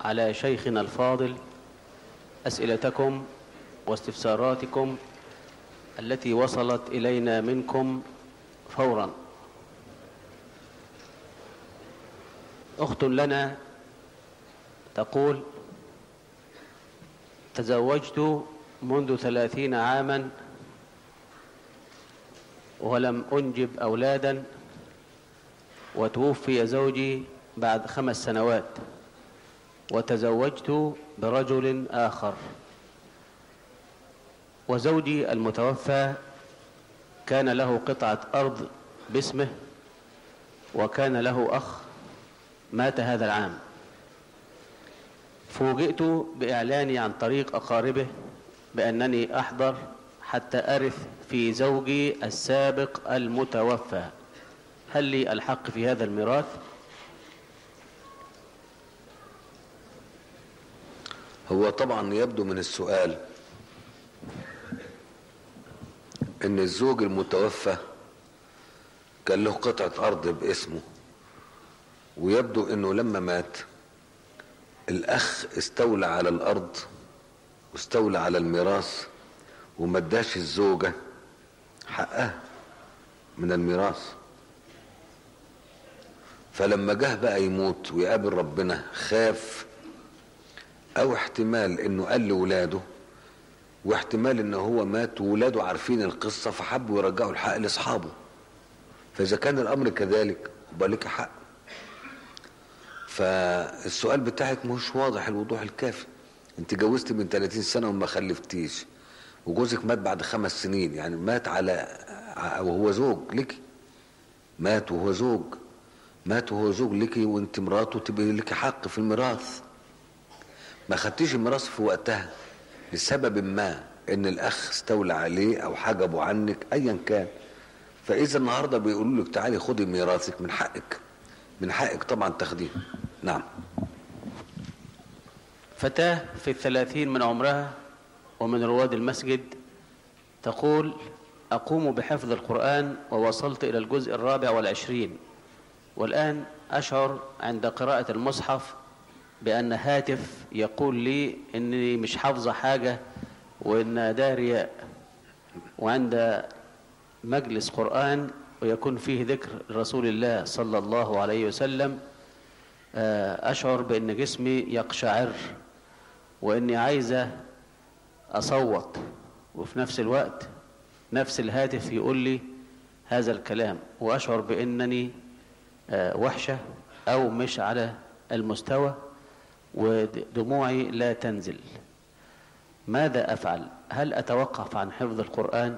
على شيخنا الفاضل أسئلتكم واستفساراتكم التي وصلت إلينا منكم فورا أخت لنا تقول تزوجت منذ ثلاثين عاما ولم أنجب أولادا وتوفي زوجي بعد خمس سنوات وتزوجت برجل آخر وزوجي المتوفى كان له قطعة أرض باسمه وكان له أخ مات هذا العام فوجئت بإعلاني عن طريق أقاربه بأنني أحضر حتى أرث في زوجي السابق المتوفى هل لي الحق في هذا الميراث هو طبعا يبدو من السؤال ان الزوج المتوفى كان له قطعة ارض باسمه ويبدو انه لما مات الاخ استولى على الارض واستولى على الميراث وما اداش الزوجة حقها من الميراث فلما جه بقى يموت ويقابل ربنا خاف او احتمال انه قال لولاده واحتمال ان هو مات وولاده عارفين القصة فحبوا يرجعوا الحق لاصحابه فاذا كان الامر كذلك يبقى لك حق فالسؤال بتاعك مش واضح الوضوح الكافي انت جوزت من 30 سنة وما خلفتيش وجوزك مات بعد خمس سنين يعني مات على وهو زوج لك مات وهو زوج مات وهو زوج لك وانت مراته تبقى لك حق في الميراث ما خدتيش الميراث في وقتها لسبب ما ان الاخ استولى عليه او حجبه عنك ايا كان فاذا النهارده بيقولوا لك تعالي خدي ميراثك من حقك من حقك طبعا تاخديه نعم فتاة في الثلاثين من عمرها ومن رواد المسجد تقول أقوم بحفظ القرآن ووصلت إلى الجزء الرابع والعشرين والآن أشعر عند قراءة المصحف بأن هاتف يقول لي إني مش حافظة حاجة وإن ده رياء وعند مجلس قرآن ويكون فيه ذكر رسول الله صلى الله عليه وسلم أشعر بأن جسمي يقشعر وإني عايزة أصوت وفي نفس الوقت نفس الهاتف يقول لي هذا الكلام وأشعر بأنني وحشة أو مش على المستوى ودموعي لا تنزل ماذا أفعل هل أتوقف عن حفظ القرآن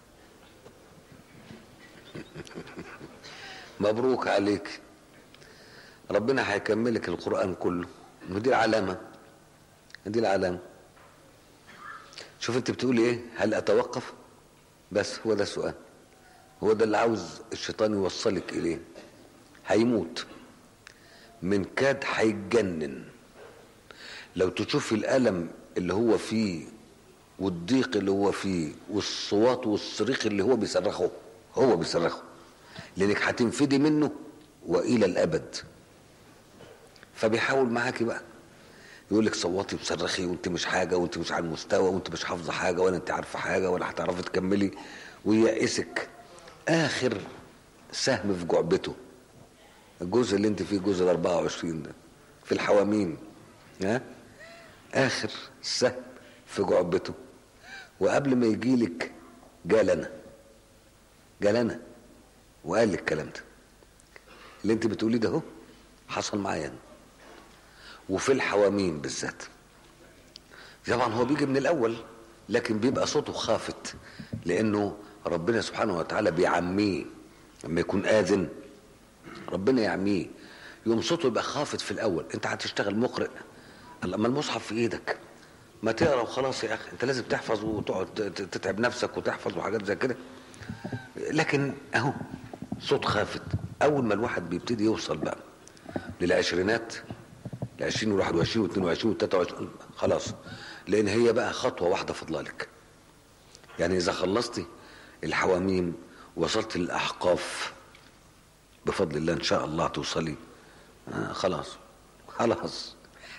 مبروك عليك ربنا هيكملك القرآن كله ودي العلامة دي العلامة شوف انت بتقولي ايه هل اتوقف بس هو ده السؤال هو ده اللي عاوز الشيطان يوصلك اليه هيموت من كاد هيتجنن لو تشوفي الالم اللي هو فيه والضيق اللي هو فيه والصوات والصريخ اللي هو بيصرخه هو بيصرخه لانك هتنفدي منه والى الابد فبيحاول معاكي بقى يقول لك صوتي وصرخي وانت مش حاجه وانت مش على المستوى وانت مش حافظه حاجه ولا انت عارفه حاجه ولا هتعرفي تكملي وييأسك اخر سهم في جعبته الجزء اللي انت فيه جزء ال 24 ده في الحواميم ها اخر سهم في جعبته وقبل ما يجي لك جالنا جالنا وقال لك الكلام ده اللي انت بتقوليه ده اهو حصل معايا انا وفي الحواميم بالذات طبعا هو بيجي من الاول لكن بيبقى صوته خافت لانه ربنا سبحانه وتعالى بيعميه لما يكون اذن ربنا يعميه يوم صوته يبقى خافت في الاول انت هتشتغل مقرئ اما المصحف في ايدك ما تقرا وخلاص يا اخي انت لازم تحفظ وتقعد تتعب نفسك وتحفظ وحاجات زي كده لكن اهو صوت خافت اول ما الواحد بيبتدي يوصل بقى للعشرينات ال 20 وال 21 وال 22 وال 23 خلاص لان هي بقى خطوه واحده فاضله لك يعني اذا خلصتي الحواميم وصلت للاحقاف بفضل الله ان شاء الله توصلي آه خلاص خلاص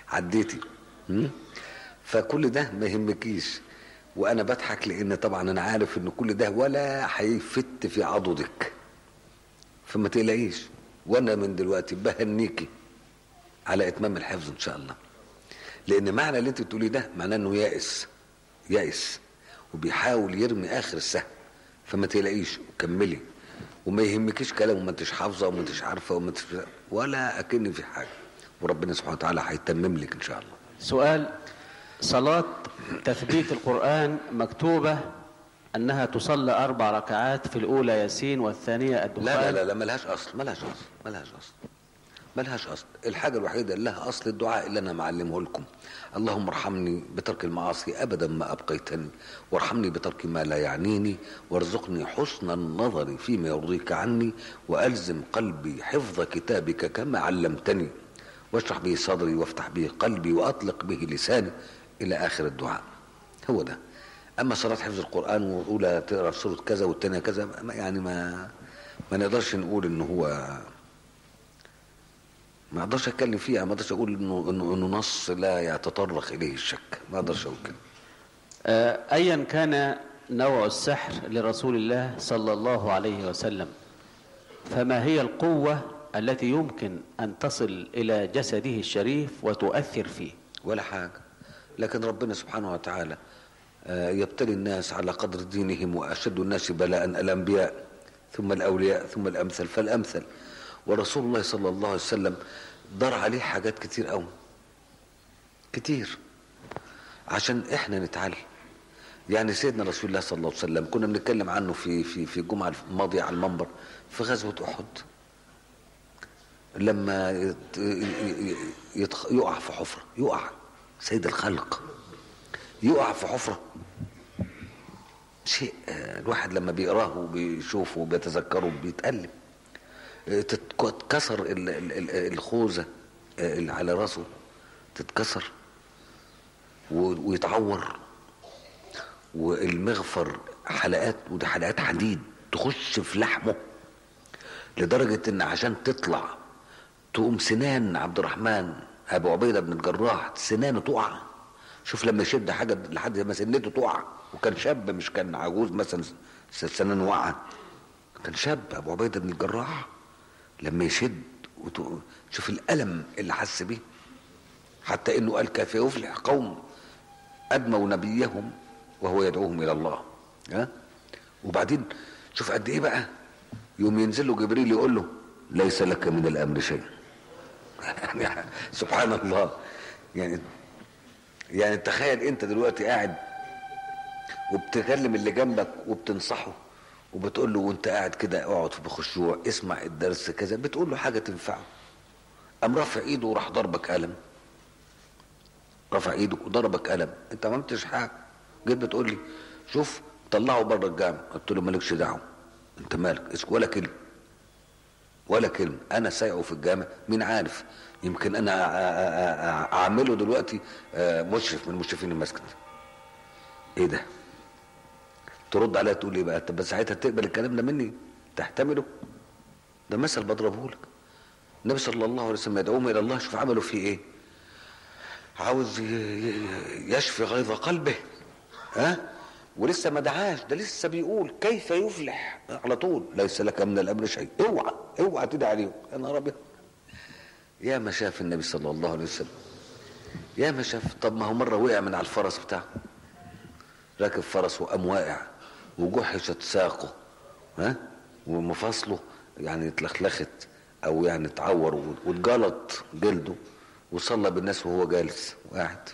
عديتي م? فكل ده ما يهمكيش وانا بضحك لان طبعا انا عارف ان كل ده ولا هيفت في عضدك فما تقلقيش وانا من دلوقتي بهنيكي على اتمام الحفظ ان شاء الله لان معنى اللي انت بتقوليه ده معناه انه يائس يائس وبيحاول يرمي اخر السهم فما تقلقيش وكملي وما يهمكيش كلام وما انتش حافظه وما انتش عارفه وما انتش ولا اكن في حاجه وربنا سبحانه وتعالى هيتمم لك ان شاء الله سؤال صلاة تثبيت القرآن مكتوبة أنها تصلى أربع ركعات في الأولى ياسين والثانية الدخان لا لا لا, لا ملهاش اصل ملهاش اصل ملهاش اصل ملهاش اصل الحاجه الوحيده اللي لها اصل الدعاء اللي انا معلمه لكم اللهم ارحمني بترك المعاصي ابدا ما ابقيتني وارحمني بترك ما لا يعنيني وارزقني حسن النظر فيما يرضيك عني والزم قلبي حفظ كتابك كما علمتني واشرح به صدري وافتح به قلبي واطلق به لساني الى اخر الدعاء هو ده اما صلاه حفظ القران والاولى تقرا سوره كذا والثانيه كذا ما- يعني ما ما نقدرش نقول ان هو ما اقدرش اتكلم فيها ما اقدرش اقول انه انه انه نص لا يتطرق اليه الشك ما اقدرش اقول كده آه، أيا كان نوع السحر لرسول الله صلى الله عليه وسلم فما هي القوة التي يمكن أن تصل إلى جسده الشريف وتؤثر فيه ولا حاجه لكن ربنا سبحانه وتعالى آه، يبتلي الناس على قدر دينهم واشد الناس بلاء الانبياء ثم الاولياء ثم الامثل فالامثل ورسول الله صلى الله عليه وسلم دار عليه حاجات كتير قوي كتير عشان احنا نتعلم يعني سيدنا رسول الله صلى الله عليه وسلم كنا بنتكلم عنه في في في الجمعه الماضيه على المنبر في غزوه احد لما يت- ي- ي- يتخ- يقع في حفره يقع سيد الخلق يقع في حفره شيء آه، الواحد لما بيقراه وبيشوفه وبيتذكره بيتألم آه، تتك- تتكسر ال- ال- ال- الخوذه آه، اللي على راسه تتكسر و- ويتعور والمغفر حلقات ودي حلقات حديد تخش في لحمه لدرجة ان عشان تطلع تقوم سنان عبد الرحمن ابو عبيدة بن الجراح سنانه تقع شوف لما يشد حاجة لحد ما سنته تقع وكان شاب مش كان عجوز مثلا س- سنانه واقعة كان شاب ابو عبيدة بن الجراح لما يشد وت... شوف الألم اللي حس بيه حتى انه قال كيف يفلح قوم ادموا نبيهم وهو يدعوهم الى الله ها وبعدين شوف قد ايه بقى يوم ينزل له جبريل يقول له ليس لك من الامر شيء يعني سبحان الله يعني يعني تخيل انت دلوقتي قاعد وبتكلم اللي جنبك وبتنصحه وبتقول له وانت قاعد كده اقعد بخشوع اسمع الدرس كذا بتقول له حاجه تنفعه قام رافع ايده وراح ضربك قلم رفع ايده وضربك قلم انت ما عملتش حاجه جيت بتقول لي شوف طلعه بره الجامع قلت له مالكش دعوه انت مالك اسك ولا كلمه ولا كلمه انا سايقه في الجامع مين عارف يمكن انا أ- أ- أ- اعمله دلوقتي آه، مشرف من مشرفين المسجد ايه ده ترد عليا تقول ايه بقى طب بس ساعتها تقبل الكلام ده مني تحتمله ده مثل بضربه لك النبي صلى الله عليه وسلم يدعوهم الى الله شوف عملوا فيه ايه عاوز ي- ي- يشفي غيظ قلبه ها ولسه ما دعاش ده لسه بيقول كيف يفلح على طول ليس لك من الامر شيء اوعى اوعى تدعي عليهم يا نهار ابيض يا ما شاف النبي صلى الله عليه وسلم يا ما شاف طب ما هو مره وقع من على الفرس بتاعه راكب فرس وقام واقع وجحشت ساقه ها ومفاصله يعني اتلخلخت او يعني اتعور واتجلط جلده وصلى بالناس وهو جالس وقاعد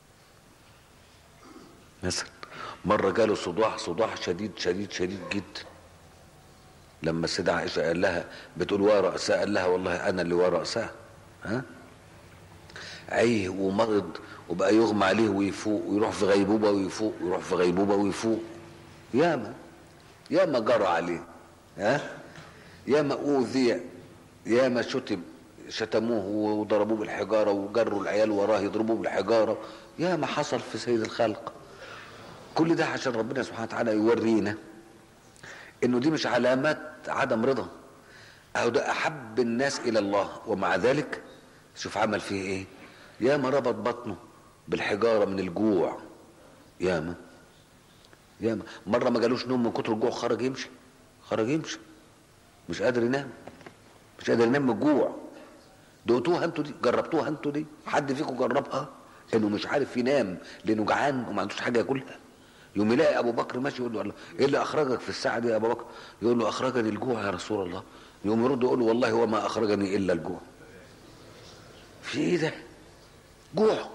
مثلا مرة جاله صداع صداع شديد شديد شديد جدا لما السيدة عائشة قال لها بتقول وا رأسها قال لها والله أنا اللي وا رأسها ها عيه ومرض وبقى يغمى عليه ويفوق ويروح في غيبوبة ويفوق ويروح في غيبوبة ويفوق ياما ياما جرى عليه ها ياما أوذي ياما شتم شتموه وضربوه بالحجارة وجروا العيال وراه يضربوه بالحجارة ياما حصل في سيد الخلق كل ده عشان ربنا سبحانه وتعالى يورينا انه دي مش علامات عدم رضا اهو ده احب الناس الى الله ومع ذلك شوف عمل فيه ايه ياما ربط بطنه بالحجاره من الجوع ياما ياما مره ما جالوش نوم من كتر الجوع خرج يمشي خرج يمشي مش قادر ينام مش قادر ينام من الجوع دقتوها انتوا دي جربتوها انتوا دي حد فيكم جربها انه مش عارف ينام لانه جعان وما عندوش حاجه ياكلها يوم يلاقي ابو بكر ماشي يقول له الله ايه اللي اخرجك في الساعه دي يا ابو بكر يقول له اخرجني الجوع يا رسول الله يوم يرد يقول له والله وما اخرجني الا الجوع في ايه ده جوع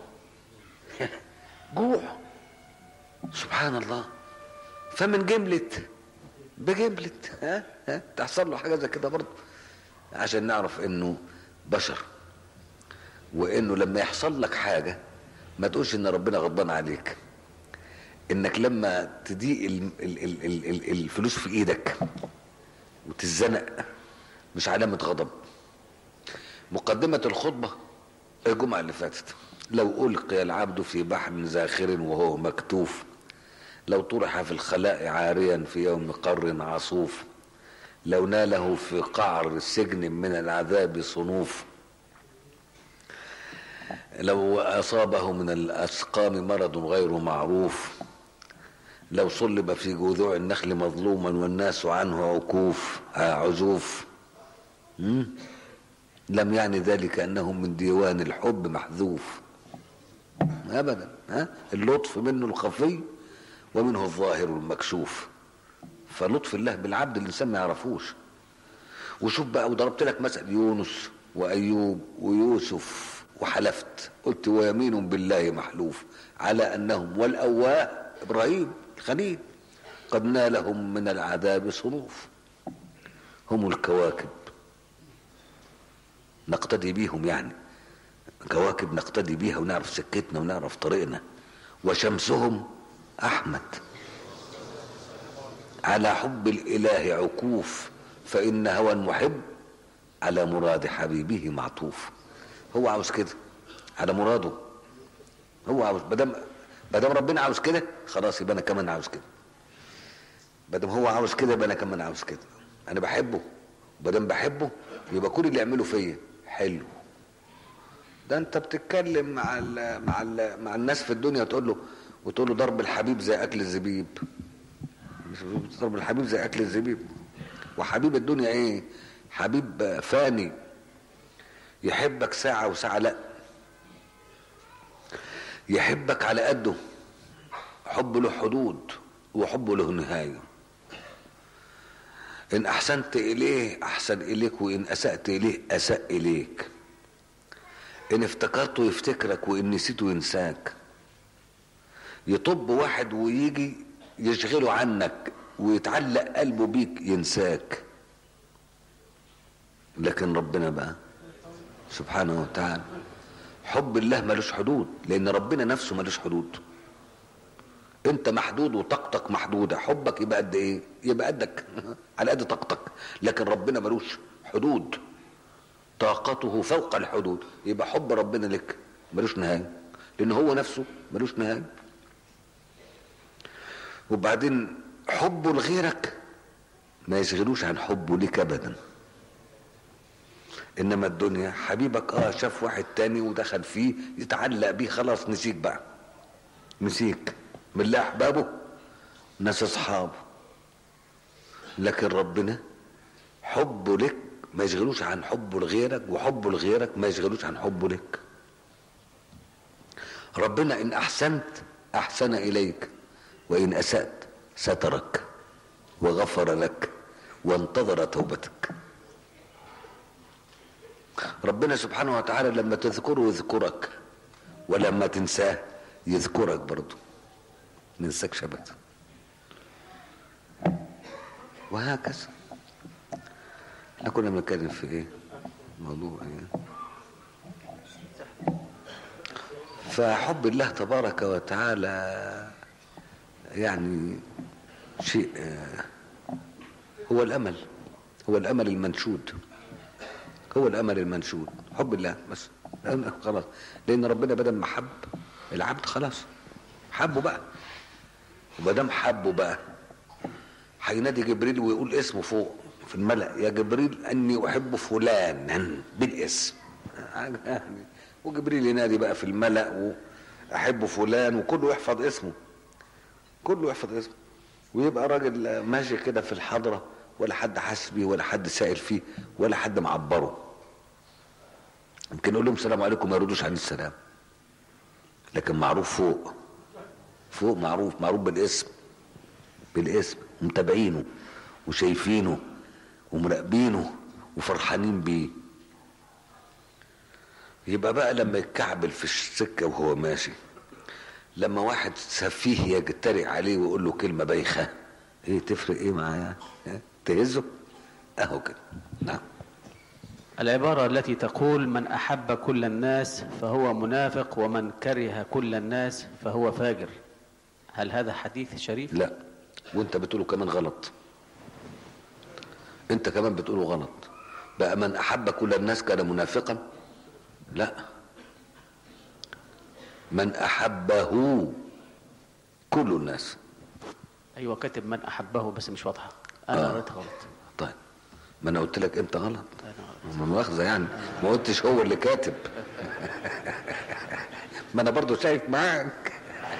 جوع سبحان الله فمن جملة بجملة ها ها تحصل له حاجة زي كده برضه عشان نعرف انه بشر وانه لما يحصل لك حاجة ما تقولش ان ربنا غضبان عليك انك لما تضيق ال- ال- ال- ال- ال- الفلوس في ايدك وتتزنق مش علامة غضب مقدمة الخطبة الجمعة اللي فاتت لو ألقي العبد في بحر زاخر وهو مكتوف لو طرح في الخلاء عاريا في يوم قر عصوف لو ناله في قعر السجن من العذاب صنوف لو أصابه من الأسقام مرض غير معروف لو صلب في جذوع النخل مظلوما والناس عنه عكوف آه عزوف مم؟ لم يعني ذلك أنه من ديوان الحب محذوف أبدا ها اللطف منه الخفي ومنه الظاهر المكشوف فلطف الله بالعبد الإنسان ما يعرفوش وشوف بقى وضربت لك مثل يونس وأيوب ويوسف وحلفت قلت ويمين بالله محلوف على أنهم والأواه إبراهيم الخليل قد نالهم من العذاب صنوف هم الكواكب نقتدي بيهم يعني كواكب نقتدي بيها ونعرف سكتنا ونعرف طريقنا وشمسهم أحمد على حب الإله عكوف فإن هوى المحب على مراد حبيبه معطوف هو عاوز كده على مراده هو عاوز بدم بدم ربنا عاوز كده خلاص يبقى انا كمان عاوز كده بدم هو عاوز كده يبقى انا كمان عاوز كده انا بحبه وبدم بحبه يبقى كل اللي يعمله فيا حلو ده انت بتتكلم مع ال مع ال مع الناس في الدنيا تقول له وتقول له ضرب الحبيب زي اكل الزبيب مش ضرب الحبيب زي اكل الزبيب وحبيب الدنيا ايه حبيب فاني يحبك ساعة وساعة لا يحبك على قده حب له حدود وحب له نهاية إن أحسنت إليه أحسن إليك وإن أسأت إليه أساء إليك إن افتكرته يفتكرك وإن نسيته ينساك يطب واحد ويجي يشغله عنك ويتعلق قلبه بيك ينساك لكن ربنا بقى سبحانه وتعالى حب الله ملوش حدود لان ربنا نفسه ملوش حدود انت محدود وطاقتك محدوده حبك يبقى قد ايه يبقى قدك على قد طاقتك لكن ربنا ملوش حدود طاقته فوق الحدود يبقى حب ربنا لك ملوش نهايه لان هو نفسه ملوش نهايه وبعدين حبه لغيرك ما يشغلوش عن حبه لك ابدا انما الدنيا حبيبك اه شاف واحد تاني ودخل فيه يتعلق بيه خلاص نسيك بقى نسيك من الله احبابه ناس اصحابه لكن ربنا حبه لك ما يشغلوش عن حبه لغيرك وحبه لغيرك ما يشغلوش عن حبه لك ربنا ان احسنت احسن اليك وان اسات سترك وغفر لك وانتظر توبتك ربنا سبحانه وتعالى لما تذكره يذكرك ولما تنساه يذكرك برضه ما ينساكش ابدا وهكذا احنا كنا بنتكلم في ايه موضوع ايه فحب الله تبارك وتعالى يعني شيء آه، هو الامل هو الامل المنشود هو الامل المنشود حب الله بس لأن- خلاص لان ربنا بدل ما حب العبد خلاص حبه بقى وما دام حبه بقى هينادي جبريل ويقول اسمه فوق في الملأ يا جبريل اني احب فلانا بالاسم يعني وجبريل ينادي بقى في الملأ واحب فلان وكله يحفظ اسمه كله يحفظ اسمه ويبقى راجل ماشي كده في الحضره ولا حد حاسس بيه ولا حد سائل فيه ولا حد معبره يمكن يقول لهم السلام عليكم ما يردوش عن السلام لكن معروف فوق فوق معروف معروف بالاسم بالاسم ومتابعينه وشايفينه ومراقبينه وفرحانين بيه يبقى بقى لما يتكعبل في السكة وهو ماشي لما واحد سفيه يجترئ عليه ويقول له كلمة بايخة ايه تفرق ايه معاه يعني تهزه اهو كده نعم العبارة التي تقول من أحب كل الناس فهو منافق ومن كره كل الناس فهو فاجر هل هذا حديث شريف؟ لا وانت بتقوله كمان غلط انت كمان بتقوله غلط بقى من احب كل الناس كان منافقا لا من احبه كل الناس أيوة كاتب من أحبه بس مش واضحة أنا آه. قريتها غلط طيب ما انا قلت لك انت غلط أنا غلط. ما مؤاخذه يعني ما قلتش هو اللي كاتب ما انا برضو شايف معاك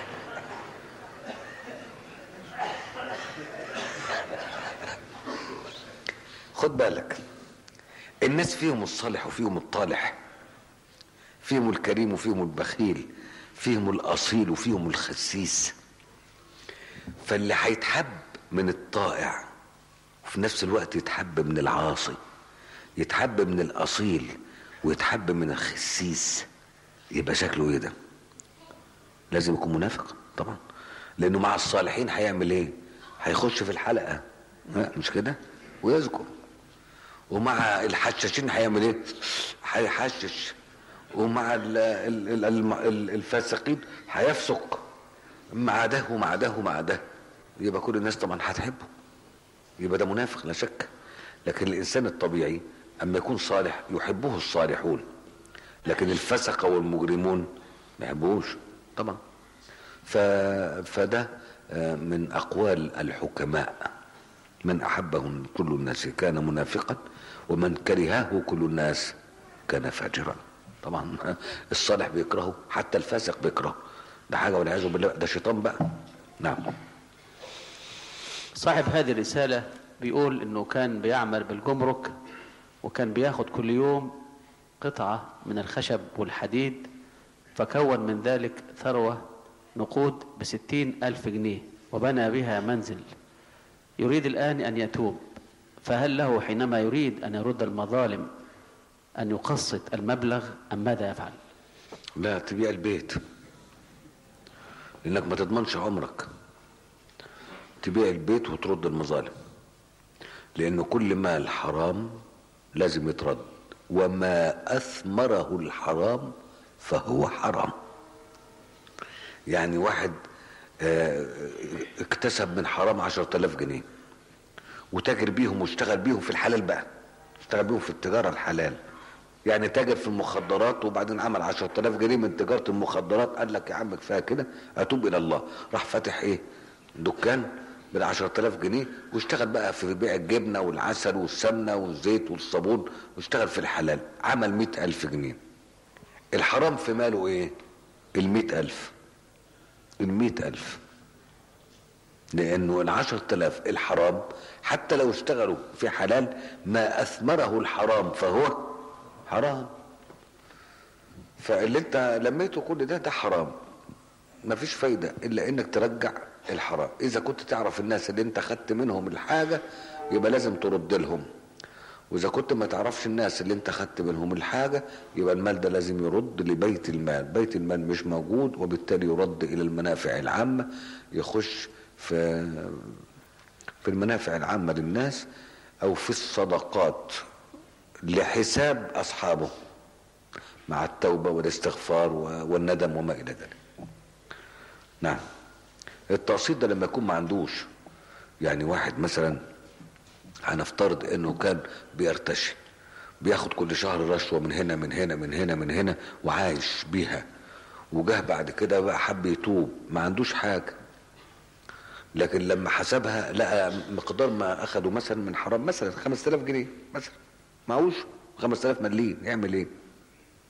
خد بالك الناس فيهم الصالح وفيهم الطالح فيهم الكريم وفيهم البخيل فيهم الاصيل وفيهم الخسيس فاللي هيتحب من الطائع وفي نفس الوقت يتحب من العاصي يتحب من الاصيل ويتحب من الخسيس يبقى شكله ايه ده لازم يكون منافق طبعا لانه مع الصالحين هيعمل ايه هيخش في الحلقه ها، مش كده ويذكر ومع الحشاشين هيعمل ايه هيحشش ومع ال- ال- ال- الم- ال- الفاسقين هيفسق مع ده ومع ده ومع ده يبقى كل الناس طبعا هتحبه يبقى ده منافق لا شك لكن الانسان الطبيعي اما يكون صالح يحبه الصالحون لكن الفسقه والمجرمون ما يحبوش طبعا ف... فده آه، من اقوال الحكماء من احبه كل الناس كان منافقا ومن كرهه كل الناس كان فاجرا طبعا الصالح بيكرهه حتى الفاسق بيكرهه ده حاجه والعياذ بالله ده شيطان بقى نعم صاحب هذه الرسالة بيقول انه كان بيعمل بالجمرك وكان بياخد كل يوم قطعة من الخشب والحديد فكون من ذلك ثروة نقود بستين ألف جنيه وبنى بها منزل يريد الآن أن يتوب فهل له حينما يريد أن يرد المظالم أن يقسط المبلغ أم ماذا يفعل لا تبيع البيت لانك ما تضمنش عمرك تبيع البيت وترد المظالم لانه كل مال حرام لازم يترد وما اثمره الحرام فهو حرام يعني واحد آه، اكتسب من حرام عشرة آلاف جنيه وتاجر بيهم واشتغل بيهم في الحلال بقى اشتغل بيهم في التجارة الحلال يعني تاجر في المخدرات وبعدين عمل عشرة آلاف جنيه من تجارة المخدرات قال لك يا عم كفاية كده أتوب إلى الله راح فاتح إيه دكان بالعشرة آلاف جنيه واشتغل بقى في بيع الجبنة والعسل والسمنة والزيت والصابون واشتغل في الحلال عمل مئة ألف جنيه الحرام في ماله إيه المئة ألف المئة ألف لأنه العشر تلاف الحرام حتى لو اشتغلوا في حلال ما أثمره الحرام فهو حرام فاللي انت لميته كل ده ده حرام مفيش فايدة إلا إنك ترجع الحرام إذا كنت تعرف الناس اللي انت خدت منهم الحاجة يبقى لازم ترد لهم وإذا كنت ما تعرفش الناس اللي انت خدت منهم الحاجة يبقى المال ده لازم يرد لبيت المال بيت المال مش موجود وبالتالي يرد إلى المنافع العامة يخش في في المنافع العامة للناس أو في الصدقات لحساب أصحابه مع التوبة والاستغفار و- والندم وما إلى ذلك نعم التقسيط ده لما يكون ما عندوش يعني واحد مثلا هنفترض انه كان بيرتشي بياخد كل شهر رشوه من هنا من هنا من هنا من هنا وعايش بيها وجاه بعد كده بقى حب يتوب ما عندوش حاجه لكن لما حسبها لقى مقدار ما اخده مثلا من حرام مثلا 5000 جنيه مثلا معهوش 5000 مليم يعمل ايه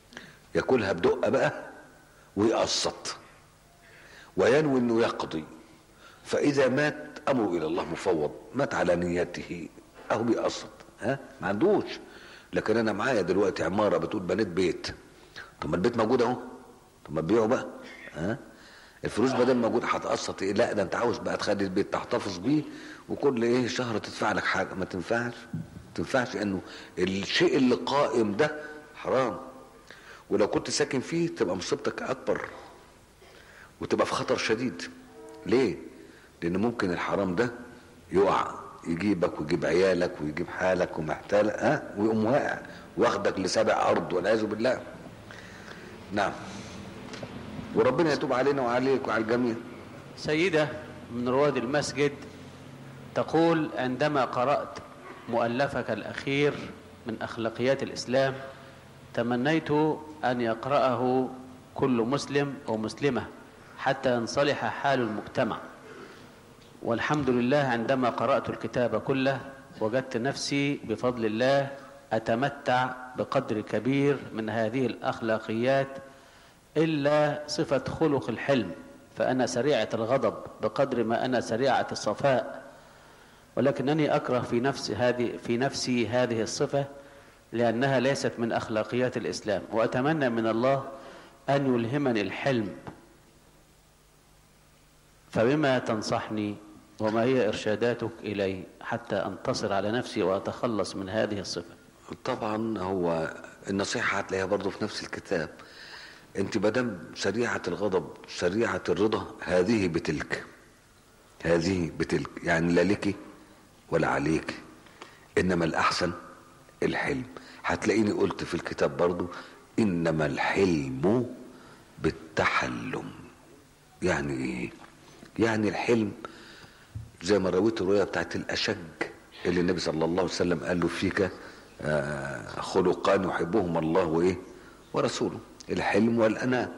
ياكلها بدقه بقى ويقسط وينوي انه يقضي فاذا مات امره الى الله مفوض مات على نيته اهو بيقسط ها ما عندوش لكن انا معايا دلوقتي عماره بتقول بنيت بيت طب ما البيت موجود اهو طب ما تبيعه بقى ها الفلوس بدل موجوده هتقسط ايه لا ده انت عاوز بقى تخلي البيت تحتفظ بيه وكل ايه شهر تدفع لك حاجه ما تنفعش ما تنفعش انه الشيء اللي قائم ده حرام ولو كنت ساكن فيه تبقى مصيبتك اكبر وتبقى في خطر شديد ليه لان ممكن الحرام ده يقع يجيبك ويجيب عيالك ويجيب حالك ومحتالك ها ويقوم واقع واخدك لسبع ارض والعياذ بالله نعم وربنا يتوب علينا وعليك وعلى الجميع سيدة من رواد المسجد تقول عندما قرأت مؤلفك الأخير من أخلاقيات الإسلام تمنيت أن يقرأه كل مسلم ومسلمة حتى ينصلح حال المجتمع والحمد لله عندما قرأت الكتاب كله وجدت نفسي بفضل الله أتمتع بقدر كبير من هذه الأخلاقيات إلا صفة خلق الحلم فأنا سريعة الغضب بقدر ما أنا سريعة الصفاء ولكنني أكره في نفس هذه في نفسي هذه الصفة لأنها ليست من أخلاقيات الإسلام وأتمنى من الله أن يلهمني الحلم فبما تنصحني وما هي إرشاداتك إلي حتى أنتصر على نفسي وأتخلص من هذه الصفة طبعا هو النصيحة هتلاقيها برضه في نفس الكتاب انت مادام سريعة الغضب سريعة الرضا هذه بتلك هذه بتلك يعني لا لك ولا عليك انما الاحسن الحلم هتلاقيني قلت في الكتاب برضو انما الحلم بالتحلم يعني ايه يعني الحلم زي ما رويت الرؤيا بتاعت الاشج اللي النبي صلى الله عليه وسلم قال له فيك آه خلقان يحبهما الله وايه ورسوله الحلم والأناة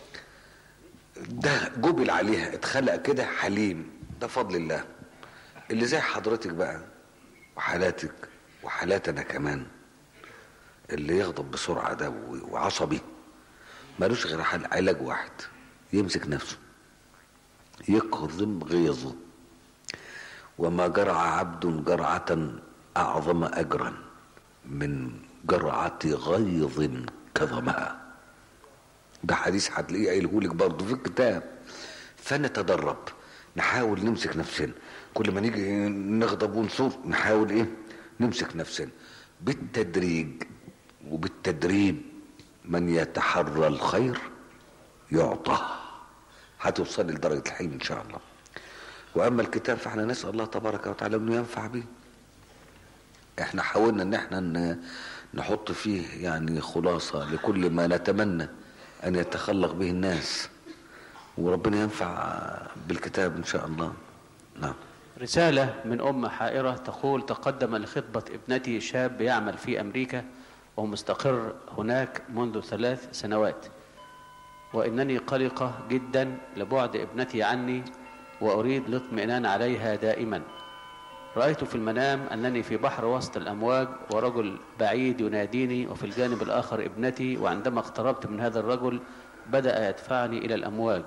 ده جبل عليها اتخلق كده حليم ده فضل الله اللي زي حضرتك بقى وحالاتك وحالاتنا كمان اللي يغضب بسرعة ده وعصبي ملوش غير علاج واحد يمسك نفسه يكظم غيظه وما جرع عبد جرعة أعظم أجرا من جرعة غيظ كظمها ده حديث هتلاقيه قايله لك برضه في الكتاب فنتدرب نحاول نمسك نفسنا كل ما نيجي نغضب ونصور نحاول ايه نمسك نفسنا بالتدريج وبالتدريب من يتحرى الخير يعطى هتوصل لدرجة الحلم ان شاء الله واما الكتاب فاحنا نسأل الله تبارك وتعالى انه ينفع به احنا حاولنا ان احنا نحط فيه يعني خلاصة لكل ما نتمنى أن يتخلق به الناس وربنا ينفع بالكتاب إن شاء الله نعم رسالة من أم حائرة تقول تقدم لخطبة ابنتي شاب يعمل في أمريكا ومستقر هناك منذ ثلاث سنوات وإنني قلقة جدا لبعد ابنتي عني وأريد الاطمئنان عليها دائما رأيت في المنام أنني في بحر وسط الأمواج ورجل بعيد يناديني وفي الجانب الآخر ابنتي وعندما اقتربت من هذا الرجل بدأ يدفعني إلى الأمواج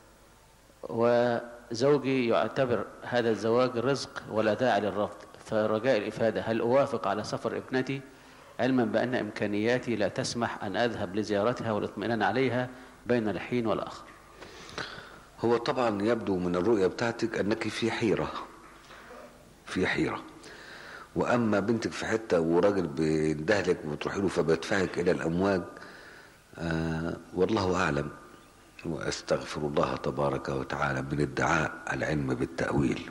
وزوجي يعتبر هذا الزواج رزق ولا داعي للرفض فرجاء الإفادة هل أوافق على سفر ابنتي علما بأن إمكانياتي لا تسمح أن أذهب لزيارتها والاطمئنان عليها بين الحين والآخر هو طبعا يبدو من الرؤية بتاعتك أنك في حيرة في حيرة وأما بنتك في حتة وراجل بيندهلك وتروحي له فبيدفعك إلى الأمواج آه والله أعلم وأستغفر الله تبارك وتعالى من ادعاء العلم بالتأويل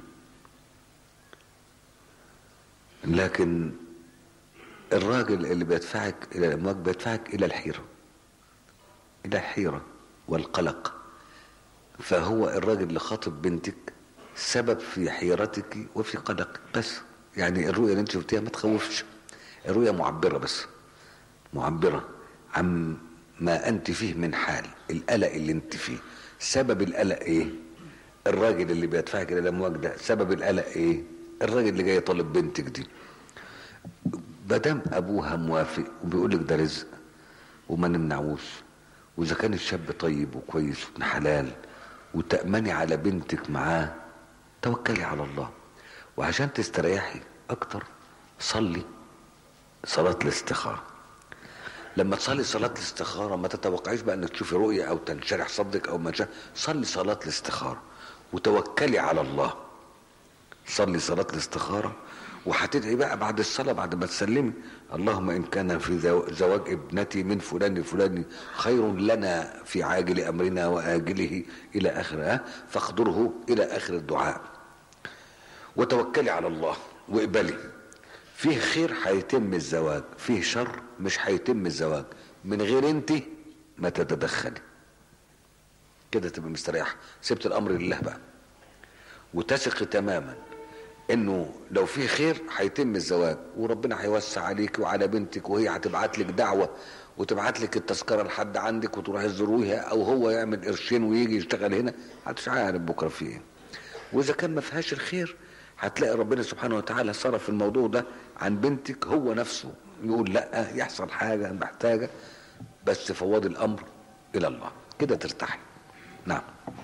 لكن الراجل اللي بيدفعك إلى الأمواج بيدفعك إلى الحيرة إلى الحيرة والقلق فهو الراجل اللي خاطب بنتك سبب في حيرتك وفي قلقك بس يعني الرؤية اللي انت شفتيها ما تخوفش الرؤية معبرة بس معبرة عن ما انت فيه من حال القلق اللي انت فيه سبب القلق ايه الراجل اللي بيدفعك الى الامواج ده سبب القلق ايه الراجل اللي جاي يطالب بنتك دي مادام ابوها موافق وبيقول لك ده رزق وما نمنعوش واذا كان الشاب طيب وكويس وابن حلال وتأمني على بنتك معاه توكلي على الله وعشان تستريحي اكتر صلي صلاة الاستخارة لما تصلي صلاة الاستخارة ما تتوقعيش بقى انك تشوفي رؤية او تنشرح صدرك او ما شاء صلي صلاة الاستخارة وتوكلي على الله صلي صلاة الاستخارة وهتدعي بقى بعد الصلاة بعد ما تسلمي اللهم إن كان في زواج ابنتي من فلان فلان خير لنا في عاجل أمرنا وآجله إلى آخره فاقدره إلى آخر الدعاء وتوكلي على الله واقبلي فيه خير هيتم الزواج فيه شر مش هيتم الزواج من غير انت ما تتدخلي كده تبقى مستريحه سبت الامر لله بقى وتثقي تماما انه لو في خير هيتم الزواج وربنا هيوسع عليك وعلى بنتك وهي هتبعت لك دعوه وتبعت لك التذكره لحد عندك وتروح تزوروها او هو يعمل قرشين ويجي يشتغل هنا محدش عارف بكره في ايه واذا كان ما فيهاش الخير هتلاقي ربنا سبحانه وتعالى صرف الموضوع ده عن بنتك هو نفسه يقول لا يحصل حاجه محتاجه بس فوض الامر الى الله كده ترتاحي نعم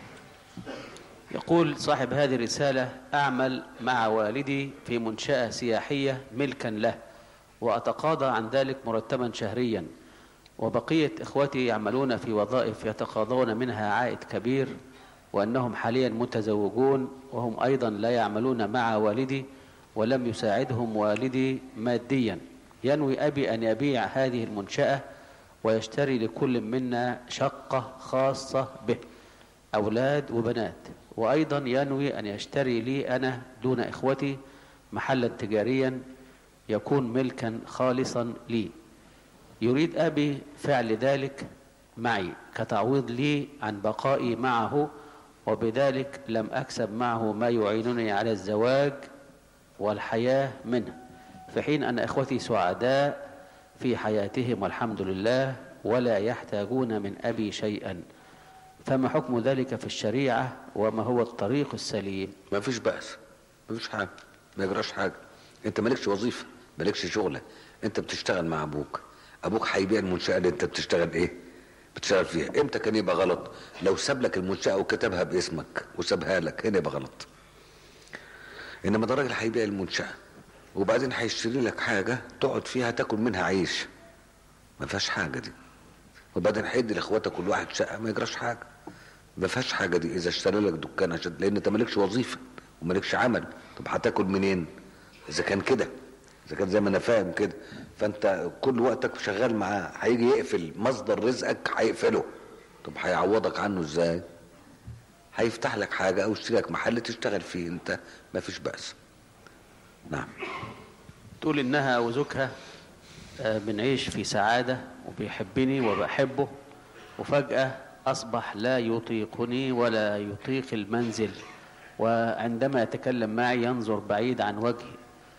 يقول صاحب هذه الرسالة أعمل مع والدي في منشأة سياحية ملكا له وأتقاضى عن ذلك مرتبا شهريا وبقية إخوتي يعملون في وظائف يتقاضون منها عائد كبير وأنهم حاليا متزوجون وهم أيضا لا يعملون مع والدي ولم يساعدهم والدي ماديا ينوي أبي أن يبيع هذه المنشأة ويشتري لكل منا شقة خاصة به أولاد وبنات وأيضا ينوي أن يشتري لي أنا دون إخوتي محلا تجاريا يكون ملكا خالصا لي يريد أبي فعل ذلك معي كتعويض لي عن بقائي معه وبذلك لم أكسب معه ما يعينني على الزواج والحياة منه في حين أن إخوتي سعداء في حياتهم والحمد لله ولا يحتاجون من أبي شيئا فما حكم ذلك في الشريعة وما هو الطريق السليم ما فيش بأس ما فيش حاجة ما يجراش حاجة انت مالكش وظيفة مالكش شغلة انت بتشتغل مع ابوك ابوك هيبيع المنشأة اللي انت بتشتغل ايه بتشتغل فيها امتى كان يبقى غلط لو ساب لك المنشأة وكتبها باسمك وسابها لك هنا يبقى غلط انما ده راجل هيبيع المنشأة وبعدين هيشتري لك حاجة تقعد فيها تاكل منها عيش ما فيهاش حاجة دي وبعدين هيدي لاخواتك كل واحد شقة ما يجراش حاجة ما فيهاش حاجة دي اذا اشترى لك دكان عشان لان انت مالكش وظيفة ومالكش عمل طب هتاكل منين اذا كان كده اذا كان زي ما انا فاهم كده فانت كل وقتك شغال معاه هيجي يقفل مصدر رزقك هيقفله طب هيعوضك عنه ازاي هيفتح لك حاجة او يشتري لك محل تشتغل فيه انت ما فيش بأس نعم تقول إنها وزوجها آه، بنعيش في سعادة وبيحبني وبحبه وفجأة أصبح لا يطيقني ولا يطيق المنزل وعندما يتكلم معي ينظر بعيد عن وجهي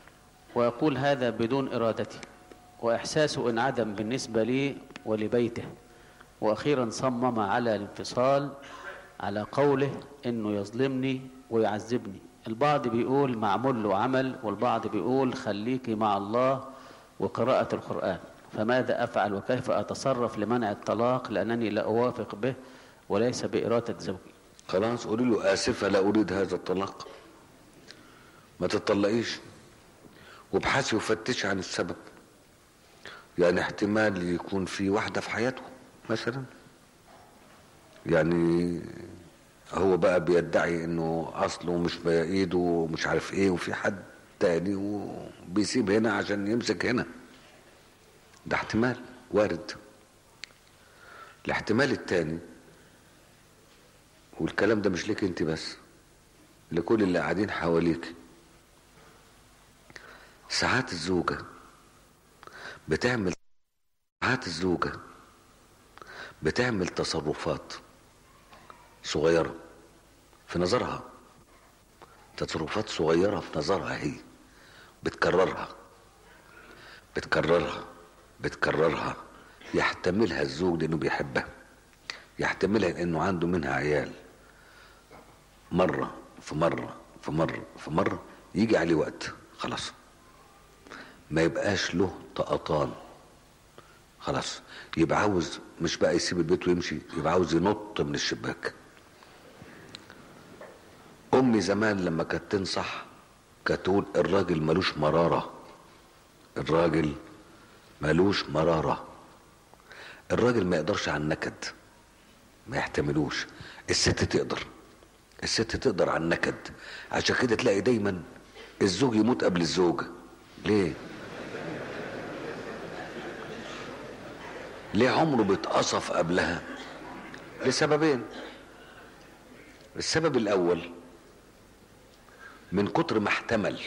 ويقول هذا بدون إرادتي وإحساسه انعدم بالنسبة لي ولبيته وأخيرا صمم على الانفصال على قوله إنه يظلمني ويعذبني البعض بيقول معمول له عمل والبعض بيقول خليكي مع الله وقراءة القرآن فماذا أفعل وكيف أتصرف لمنع الطلاق لأنني لا أوافق به وليس بإرادة زوجي خلاص قولي له آسفة لا أريد هذا الطلاق ما تطلقيش وابحثي وفتشي عن السبب يعني احتمال يكون في واحدة في حياته مثلا يعني هو بقى بيدعي انه اصله مش بايده ومش عارف ايه وفي حد تاني وبيسيب هنا عشان يمسك هنا ده احتمال وارد الاحتمال التاني والكلام ده مش ليك انت بس لكل اللي قاعدين حواليك ساعات الزوجة بتعمل ساعات الزوجة بتعمل تصرفات صغيرة في نظرها تصرفات صغيرة في نظرها هي بتكررها بتكررها بتكررها يحتملها الزوج لانه بيحبها يحتملها انه عنده منها عيال مرة في مرة في مرة في مرة يجي عليه وقت خلاص ما يبقاش له طقطان خلاص يبقى عاوز مش بقى يسيب البيت ويمشي يبقى عاوز ينط من الشباك امي زمان لما كانت تنصح كانت تقول الراجل ملوش مرارة الراجل ملوش مرارة الراجل ما يقدرش على النكد ما يحتملوش الست تقدر الست تقدر على النكد عشان كده تلاقي دايما الزوج يموت قبل الزوجة ليه ليه عمره بيتقصف قبلها لسببين السبب الاول من كتر ما احتمل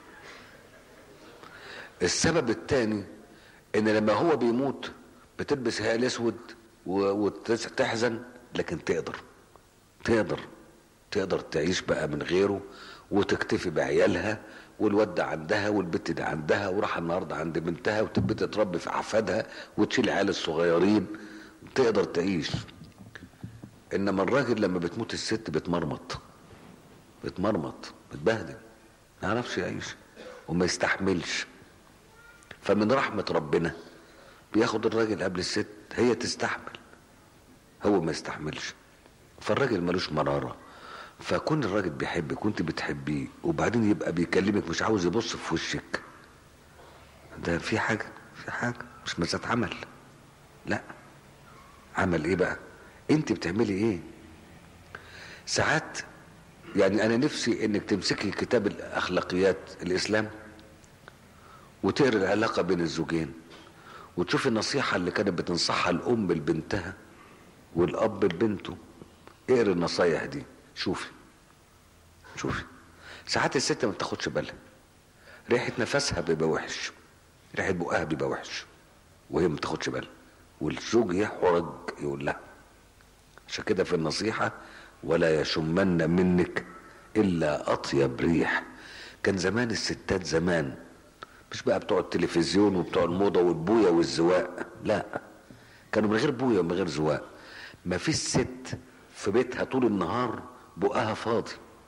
السبب الثاني ان لما هو بيموت بتلبس هيال اسود وتحزن لكن تقدر تقدر تقدر تعيش بقى من غيره وتكتفي بعيالها والواد ده عندها والبت دي عندها وراح النهارده عند بنتها وتبقى تتربي في احفادها وتشيل العيال الصغيرين تقدر تعيش انما الراجل لما بتموت الست بتمرمط بتمرمط بتبهدل ما يعرفش يعيش وما يستحملش فمن رحمة ربنا بياخد الراجل قبل الست هي تستحمل هو ما يستحملش فالراجل ملوش مرارة فكون الراجل بيحبك وانت بتحبيه وبعدين يبقى بيكلمك مش عاوز يبص في وشك ده في حاجة في حاجة مش مسات عمل لا عمل ايه بقى انت بتعملي ايه ساعات يعني انا نفسي انك تمسكي كتاب الاخلاقيات الاسلام وتقري العلاقة بين الزوجين وتشوفي النصيحة اللي كانت بتنصحها الام لبنتها والاب لبنته اقري النصايح دي شوفي شوفي ساعات الست ما بتاخدش بالها ريحة نفسها بيبقى وحش ريحة بقها بيبقى وحش وهي ما بتاخدش بالها والزوج يحرج يقول لها عشان كده في النصيحة ولا يشمن منك إلا أطيب ريح كان زمان الستات زمان مش بقى بتوع التلفزيون وبتوع الموضة والبوية والزواق لا كانوا من غير بوية ومن غير زواق ما فيش ست في بيتها طول النهار بقها فاضي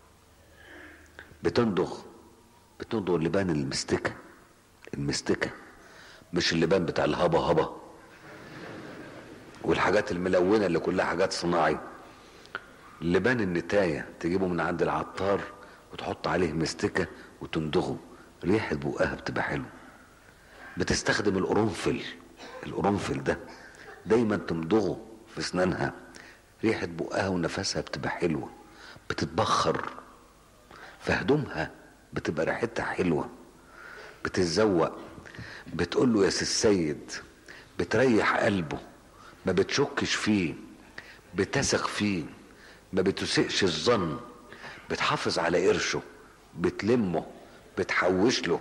بتندغ بتندغ اللبان المستكة المستكة مش اللبان بتاع الهبا هبا والحاجات الملونة اللي كلها حاجات صناعي لبان النتاية تجيبه من عند العطار وتحط عليه مستكة وتندغه ريحة بقها بتبقى حلو بتستخدم القرنفل القرنفل ده دايما تمضغه في اسنانها ريحة بقها ونفسها بتبقى حلوة بتتبخر فهدومها بتبقى ريحتها حلوة بتتزوق بتقول له يا سي السيد بتريح قلبه ما بتشكش فيه بتثق فيه ما بتسئش الظن بتحافظ على قرشه بتلمه بتحوش له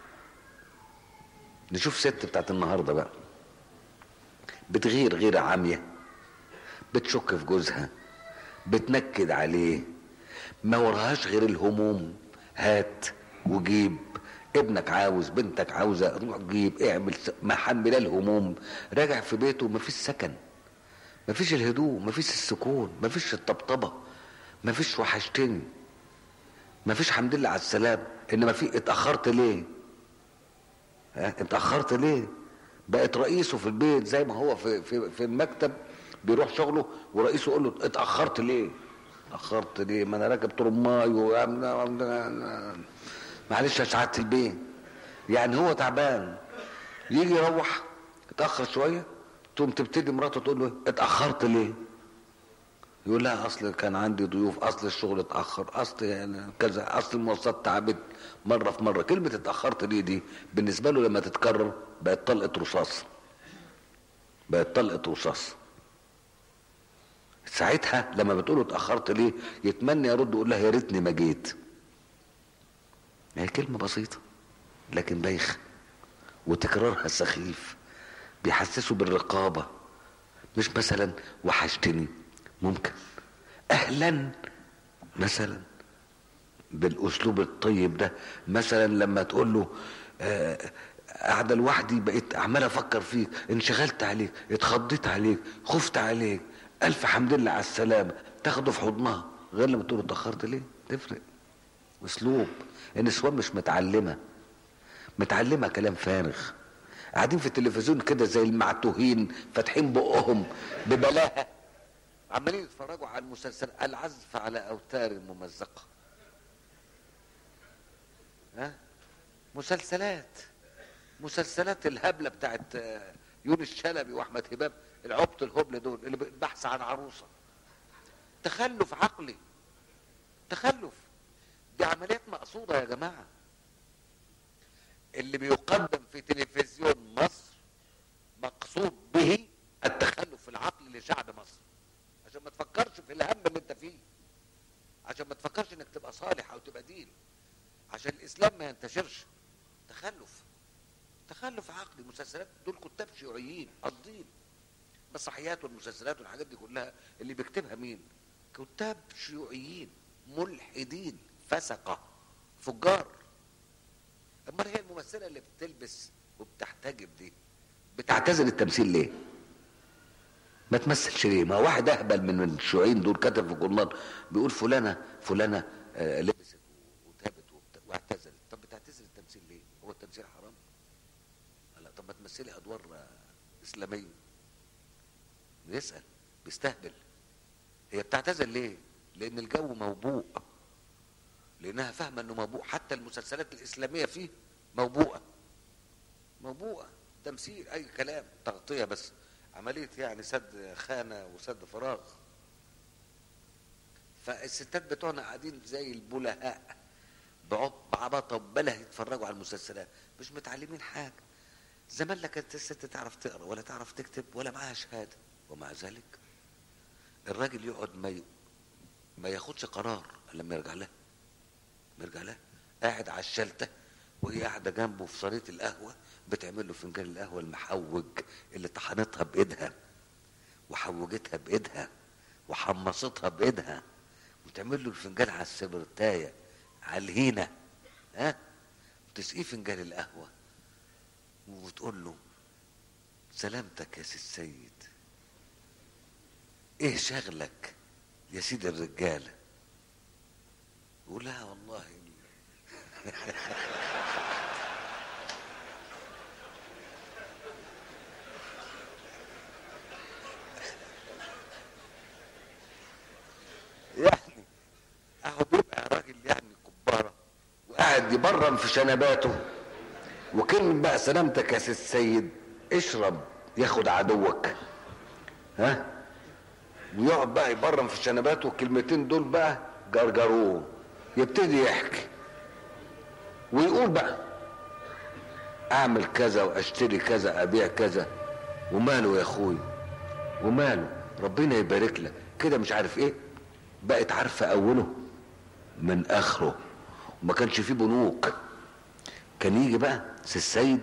نشوف ست بتاعت النهارده بقى بتغير غير عاميه بتشك في جوزها بتنكد عليه ما وراهاش غير الهموم هات وجيب ابنك عاوز بنتك عاوزه روح جيب اعمل محمله الهموم راجع في بيته مفيش سكن مفيش الهدوء مفيش السكون مفيش الطبطبه مفيش وحشتني مفيش حمد لله على السلام انما في اتاخرت ليه ها اتاخرت ليه بقت رئيسه في البيت زي ما هو في في في المكتب بيروح شغله ورئيسه يقول له اتاخرت ليه اتاخرت ليه ما انا راكب ترماي و... معلش يا سعاده البيت يعني هو تعبان يجي يروح اتاخر شويه تقوم تبتدي مراته تقول له اتاخرت ليه يقول لها اصل كان عندي ضيوف اصل الشغل اتاخر اصل يعني كذا اصل المواصلات تعبت مره في مره كلمه اتاخرت ليه دي بالنسبه له لما تتكرر بقت طلقه رصاص بقت طلقه رصاص ساعتها لما بتقول له اتاخرت ليه يتمنى يرد يقول لها يا ريتني ما جيت هي كلمه بسيطه لكن بايخه وتكرارها سخيف بيحسسوا بالرقابه مش مثلا وحشتني ممكن اهلا مثلا بالاسلوب الطيب ده مثلا لما تقول له آه قاعده لوحدي بقيت عمال افكر فيك انشغلت عليك اتخضيت عليك خفت عليك الف حمد لله على السلامه تاخده في حضنها غير لما تقول له اتاخرت ليه تفرق اسلوب النسوان مش متعلمه متعلمه كلام فارغ قاعدين في التلفزيون كده زي المعتوهين فاتحين بقهم ببلاهه عمالين يتفرجوا على المسلسل العزف على اوتار ممزقه ها مسلسلات مسلسلات الهبله بتاعت آه، يونس شلبي واحمد هباب العبط الهبل دول اللي بحث عن عروسه تخلف عقلي تخلف دي عمليات مقصوده يا جماعه اللي بيقدم في تلفزيون مصر مقصود به التخلف العقلي لشعب مصر عشان ما تفكرش في الهم اللي انت فيه عشان ما تفكرش انك تبقى صالح او تبقى دين عشان الاسلام ما ينتشرش تخلف تخلف عقلي مسلسلات دول كتاب شيوعيين قاصدين مسرحيات والمسلسلات والحاجات دي كلها اللي بيكتبها مين كتاب شيوعيين ملحدين فسقة فجار امال هي الممثله اللي بتلبس وبتحتجب دي بتعتزل التمثيل ليه ما تمثلش ليه ما واحد اهبل من الشيوعيين دول كتب في جورنال بيقول فلانه فلانه آه، لبست وتابت وبت- واعتزلت طب بتعتزل التمثيل ليه هو التمثيل حرام لا طب ما تمثلي ادوار آه، اسلاميه بيسال بيستهبل هي بتعتزل ليه لان الجو موبوء لانها فاهمه انه موبوء حتى المسلسلات الاسلاميه فيه موبوءه موبوءه تمثيل اي كلام تغطيه بس عمليه يعني سد خانه وسد فراغ فالستات بتوعنا قاعدين زي البلهاء بعب- بعبطه وبله يتفرجوا على المسلسلات مش متعلمين حاجه زمان لا كانت الست تعرف تقرا ولا تعرف تكتب ولا معاها شهاده ومع ذلك الراجل يقعد ما ي... ما ياخدش قرار إلا لما يرجع لها ما يرجع لها قاعد على الشلته وهي قاعده جنبه في صينيه القهوه بتعمل له فنجان القهوه المحوج اللي طحنتها بايدها وحوجتها بايدها وحمصتها بايدها وتعمل له الفنجان على السبرتايه على الهينه ها وتسقيه فنجان القهوه وتقول له سلامتك يا سي السيد ايه شغلك يا سيد الرجاله يقول لها والله يعني اهو بيبقى راجل يعني كباره وقاعد يبرم في شنباته وكلمة بقى سلامتك يا سي السيد اشرب ياخد عدوك ها ويقعد بقى يبرم في شنباته والكلمتين دول بقى جرجروه يبتدي يحكي ويقول بقى اعمل كذا واشتري كذا ابيع كذا وماله يا اخوي وماله ربنا يبارك لك كده مش عارف ايه بقت عارفه اوله من اخره وما كانش فيه بنوك كان يجي بقى سي السيد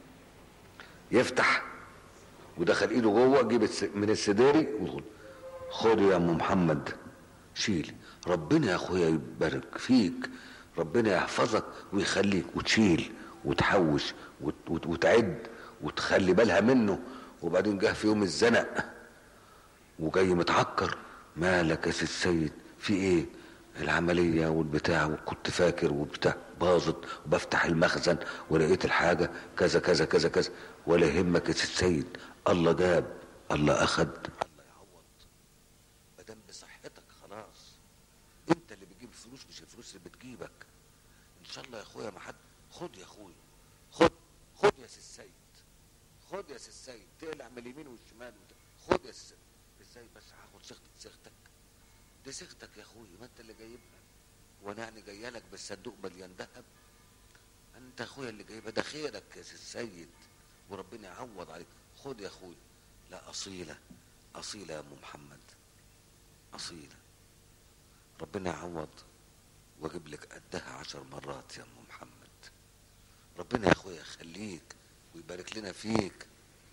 يفتح ودخل ايده جوه جيب الس- من السداري ويقول خد يا ام محمد شيل ربنا يا اخويا يبارك فيك ربنا يحفظك ويخليك وتشيل وتحوش وت- وت- وتعد وتخلي بالها منه وبعدين جه في يوم الزنق وجاي متعكر مالك يا سي السيد في ايه العملية والبتاع وكنت فاكر وبتاع باظت وبفتح المخزن ولقيت الحاجة كذا كذا كذا كذا ولا يهمك يا سي السيد الله جاب الله اخد الله يعوض مادام بصحتك خلاص انت اللي بتجيب الفلوس مش الفلوس اللي بتجيبك ان شاء الله يا اخويا ما حد خد يا اخويا خد خد يا سي السيد خد يا سي السيد تقلع من اليمين والشمال وت- خد يا سي السيد ازاي بس هاخد صيغتك صيغتك دي صيغتك يا اخويا ما انت اللي جايبها وانا يعني جايه لك بالصندوق مليان ذهب انت اخويا اللي جايبها ده خيرك يا سي السيد وربنا يعوض عليك خد يا اخويا لا اصيله اصيله يا ام محمد اصيله ربنا يعوض واجيب لك قدها عشر مرات يا ام محمد ربنا يا اخويا يخليك ويبارك لنا فيك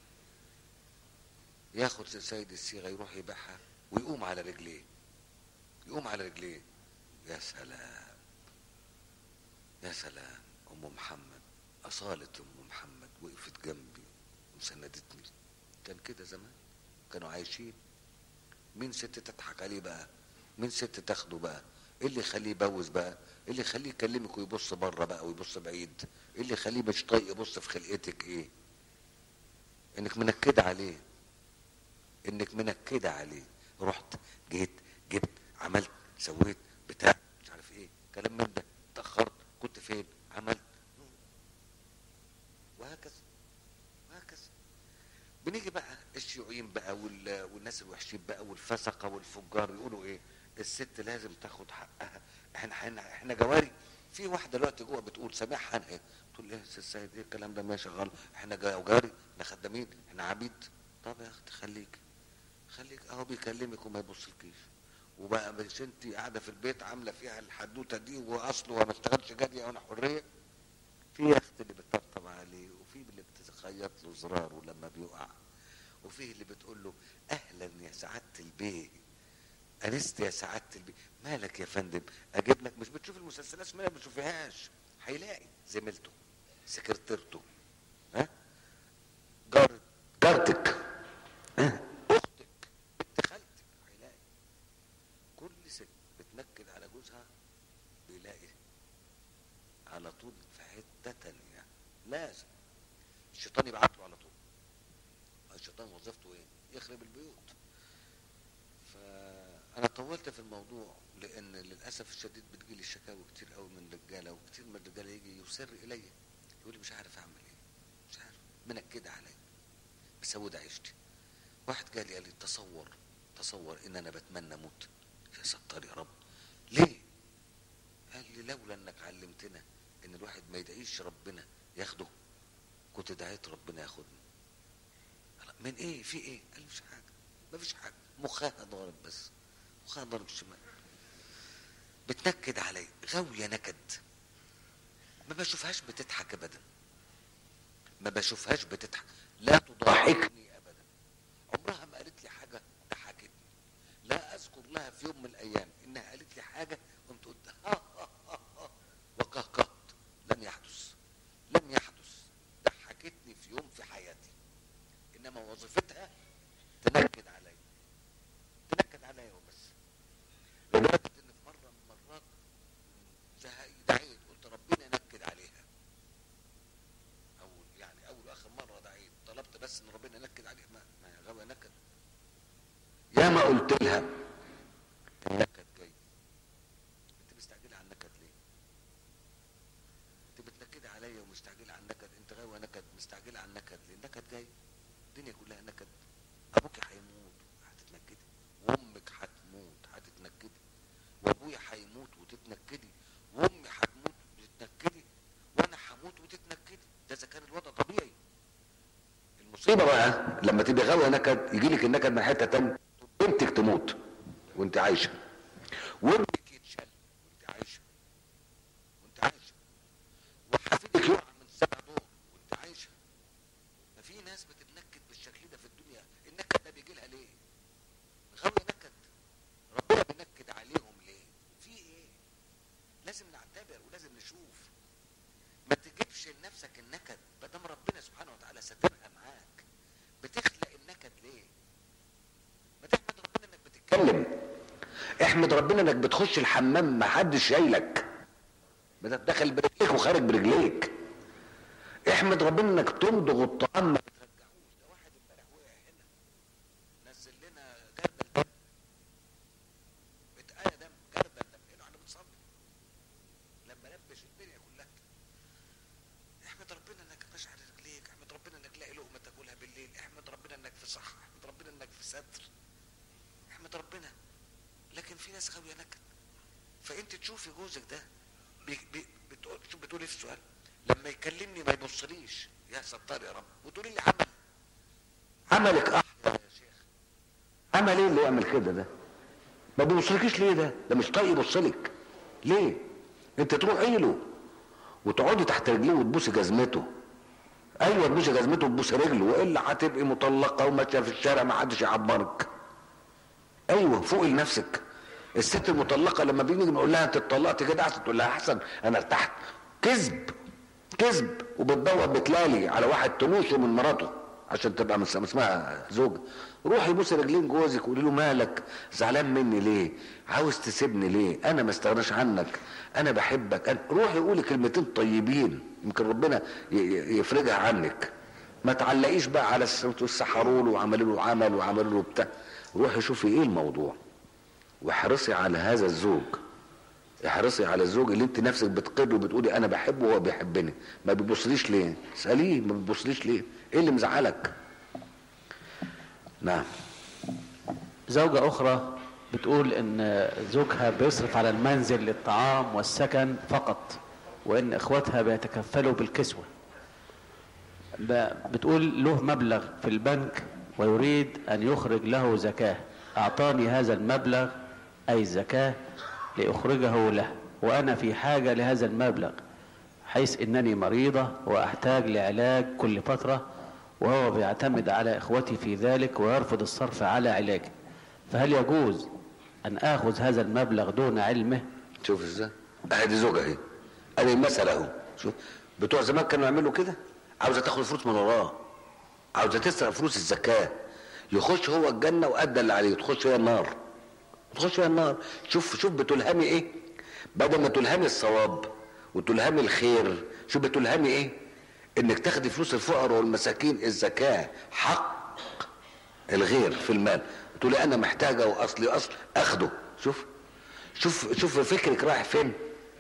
ياخد سيد الصيغه يروح يبيعها ويقوم على رجليه يقوم على رجليه يا سلام يا سلام ام محمد اصاله ام محمد وقفت جنبي وسندتني كان كده زمان كانوا عايشين مين ست تضحك عليه بقى مين ست تاخده بقى ايه اللي يخليه يبوز بقى ايه اللي يخليه يكلمك ويبص بره بقى ويبص بعيد ايه اللي يخليه مش طايق يبص في خلقتك ايه انك منكده عليه انك منكده عليه رحت جيت جبت عملت سويت بتاع مش عارف ايه كلام من ده اتاخرت كنت فين عملت وهكذا وهكذا بنيجي بقى الشيوعيين بقى وال... والناس الوحشين بقى والفسقه والفجار يقولوا ايه الست لازم تاخد حقها احنا احنا احنا جواري في واحده دلوقتي جوه بتقول سامعها انا ايه تقول ايه يا ست السيد ايه الكلام ده ماشي غلط احنا جواري احنا خدامين احنا عبيد طب يا اختي خليك خليك اهو بيكلمك وما يبصلكيش وبقى مش انت قاعده في البيت عامله فيها الحدوته دي واصله وما اشتغلش جاريه وانا حريه في يا اختي اللي بتطبطب عليه وفي اللي بتخيط له زراره لما بيقع وفي اللي بتقول له اهلا يا سعاده البيه انست يا سعاده البيه مالك يا فندم اجيب لك مش بتشوف المسلسلات اسمها ما بتشوفيهاش هيلاقي زميلته سكرتيرته ها جار جارتك ها اختك بنت خالتك هيلاقي كل ست بتنكد على جوزها بيلاقي على طول في حته تانية لازم الشيطان يبعت له على طول الشيطان وظيفته ايه يخرب البيوت فانا طولت في الموضوع لان للاسف الشديد بتجيلي الشكاوي كتير قوي من رجاله وكتير من الرجاله يجي يسر الي يقول لي مش عارف اعمل ايه مش عارف منكده عليا مسود عيشتي واحد جالي قال لي تصور تصور ان انا بتمنى اموت يا ستار يا رب ليه قال لي لولا انك علمتنا ان الواحد ما يدعيش ربنا ياخده كنت دعيت ربنا ياخدني من ايه في ايه قال مش حاجه ما فيش حاجه مخها ضارب بس مخها ضارب الشمال بتنكد علي غاويه نكد ما بشوفهاش بتضحك ابدا ما بشوفهاش بتضحك لا تضحكني ابدا عمرها ما قالت لي حاجه ضحكتني لا اذكر لها في يوم من الايام انها قالت لي حاجه قمت قلت ها ها ها ها وقهقهت لم يحدث لم يحدث ضحكتني في يوم في حياتي انما وظيفتها تنكد عليا تنكد عليا وبس لدرجه ان في مره من المرات زهقت دعيت قلت ربنا ينكد عليها اول يعني اول واخر مره دعيت طلبت بس ان ربنا ينكد عليها ما ما يا غاوي نكد يا ما قلت لها النكد جاي انت مستعجله على النكد ليه انت بتنكدي عليا ومستعجله على النكد انت غاوي نكد مستعجله على النكد ليه النكد جاي الدنيا كلها نكد ابوك هيموت هتتنكدي وامك هتموت هتتنكدي وابويا هيموت وتتنكدي وامي هتموت وتتنكدي وانا هموت وتتنكدي ده اذا كان الوضع طبيعي المصيبه بقى لما تبقى غاويه نكد يجي لك النكد من حته تانية بنتك تموت وانت عايشه وابنك يتشل وانت عايشه وانت عايشه وحفيدك يقع من سبع دور وانت عايشه ما في ناس بتتنكد بالشكل ده في الدنيا النكد ده بيجي لها ليه غاوية نكد ربنا بينكد عليهم ليه في ايه لازم نعتبر ولازم نشوف ما تجيبش لنفسك النكد ما دام ربنا سبحانه وتعالى سترها معاك بتخلق النكد ليه ما تحمد ربنا انك بتتكلم احمد ربنا انك بتخش الحمام ما حدش شايلك داخل برجليك وخارج برجليك احمد ربنا انك تمضغ الطعام ما بترجعوش ده واحد امبارح وقع هنا نزل لنا جردل دم بتقايا دم جردل دم هنا احنا بنصلي لما لبش الدنيا كلها احمد ربنا انك ماشي على رجليك احمد ربنا انك لاقي لقمه تاكلها بالليل احمد ربنا انك في صحه احمد ربنا انك في ستر احمد ربنا لكن في ناس غاويه نكد فانت تشوفي جوزك ده بي بي بتقول شو بتقولي في السؤال لما يكلمني ما يبصليش يا ستار يا رب وتقولي لي عمل عملك احلى يا شيخ عمل ايه اللي يعمل كده ده ما بيبصلكيش ليه ده ده مش طايق يبصلك ليه انت تروحي له وتقعدي تحت رجليه وتبوسي جزمته ايوه تبوسي جزمته وتبوسي رجله والا هتبقي مطلقه وماشيه في الشارع ما حدش يعبرك ايوه فوقي لنفسك الست المطلقه لما بنيجي نقول لها انت اتطلقت كده احسن تقول لها احسن انا ارتحت كذب كذب وبتدور بتلالي على واحد تلوشه من مراته عشان تبقى مس- اسمها زوجة روحي بوسي رجلين جوزك وقولي له مالك زعلان مني ليه عاوز تسيبني ليه انا ما استغناش عنك انا بحبك أنا روحي قولي كلمتين طيبين يمكن ربنا ي- ي- يفرجها عنك ما تعلقيش بقى على سحروا له وعملوا له عمل وعملوا له بتاع روحي شوفي ايه الموضوع واحرصي على هذا الزوج احرصي على الزوج اللي انت نفسك بتقر وبتقولي انا بحبه وهو بيحبني ما بيبصليش ليه اساليه ما بيبصليش ليه ايه اللي مزعلك نعم زوجة أخرى بتقول إن زوجها بيصرف على المنزل للطعام والسكن فقط وإن إخواتها بيتكفلوا بالكسوة ب- بتقول له مبلغ في البنك ويريد أن يخرج له زكاة أعطاني هذا المبلغ أي الزكاة لأخرجه له وأنا في حاجة لهذا المبلغ حيث إنني مريضة وأحتاج لعلاج كل فترة وهو بيعتمد على إخوتي في ذلك ويرفض الصرف على علاجي فهل يجوز أن آخذ هذا المبلغ دون علمه شوف ازاي ادي زوجها اهي ادي المثل اهو شوف بتوع زمان كانوا يعملوا كده عاوزه تاخد فلوس من وراه عاوزه تسرق فلوس الزكاه يخش هو الجنه وادى اللي عليه تخش هي النار تخش هي النار شوف شوف بتلهمي ايه بدل ما تلهمي الصواب وتلهمي الخير شوف بتلهمي ايه انك تاخدي فلوس الفقراء والمساكين الزكاه حق الغير في المال تقولي انا محتاجه واصلي اصل اخده شوف شوف شوف فكرك رايح فين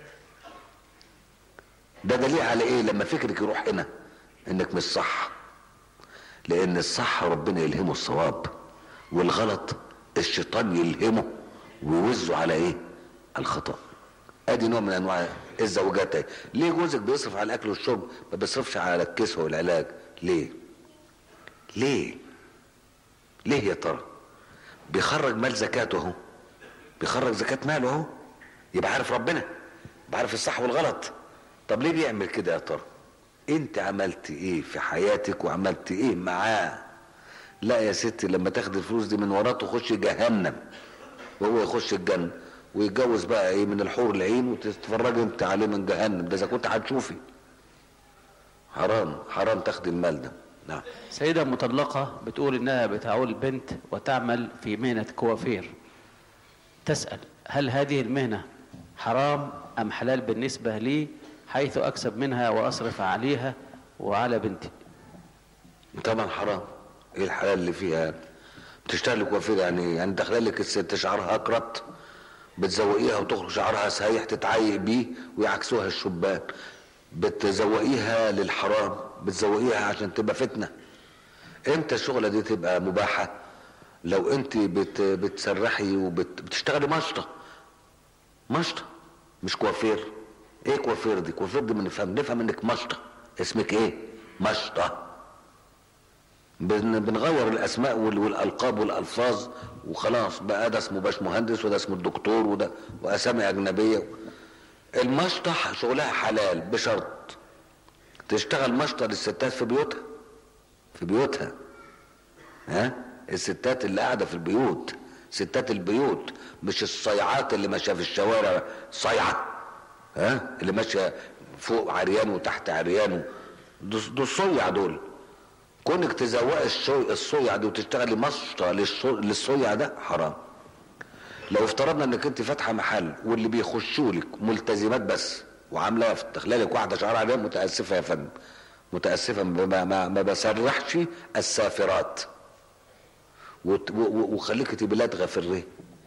ده دليل على ايه لما فكرك يروح هنا انك مش صح لان الصح ربنا يلهمه الصواب والغلط الشيطان يلهمه ويوزه على ايه الخطا ادي نوع من انواع الزوجات اهي. ليه جوزك بيصرف على الاكل والشرب ما بيصرفش على الكسوه والعلاج ليه ليه ليه يا ترى بيخرج مال زكاته اهو بيخرج زكاة ماله اهو يبقى عارف ربنا يبقى عارف الصح والغلط طب ليه بيعمل كده يا ترى انت عملت ايه في حياتك وعملت ايه معاه لا يا ستي لما تاخد الفلوس دي من وراه تخش جهنم وهو يخش الجنة ويتجوز بقى ايه من الحور العين وتتفرجي انت عليه من جهنم ده اذا كنت هتشوفي حرام حرام تاخدي المال ده نعم سيدة مطلقة بتقول إنها بتعول بنت وتعمل في مهنة كوافير تسأل هل هذه المهنة حرام أم حلال بالنسبة لي حيث أكسب منها وأصرف عليها وعلى بنتي طبعا حرام ايه الحلال اللي فيها بتشتغلي كوافير يعني إيه؟ يعني داخله لك الست شعرها اكرت بتزوقيها وتخرج شعرها سايح تتعيق بيه ويعكسوها الشبان بتزوقيها للحرام بتزوقيها عشان تبقى فتنه امتى الشغله دي تبقى مباحه لو انت بت بتسرحي وبتشتغلي مشطه مشطه مش كوافير ايه كوافير دي كوافير دي بنفهم نفهم انك مشطه اسمك ايه مشطه بن بنغير الاسماء وال- والالقاب والالفاظ وخلاص بقى ده اسمه باش مهندس وده اسمه الدكتور وده واسامي اجنبيه المشطه شغلها حلال بشرط تشتغل مشطه للستات في بيوتها في بيوتها ها الستات اللي قاعده في البيوت ستات البيوت مش الصيعات اللي ماشيه في الشوارع صيعه ها اللي ماشيه فوق عريان وتحت عريان دول دول الصيع دول كونك تزوقي الشوي الصيع دي وتشتغلي مشطه للشو- للصيع ده حرام لو افترضنا انك انت فاتحه محل واللي بيخشوا لك ملتزمات بس وعامله داخله لك واحده شعرها عريان متاسفه يا فندم متاسفه ما, ما, ما بسرحش السافرات وت- و- و- وخليك تبقى لدغه في الريه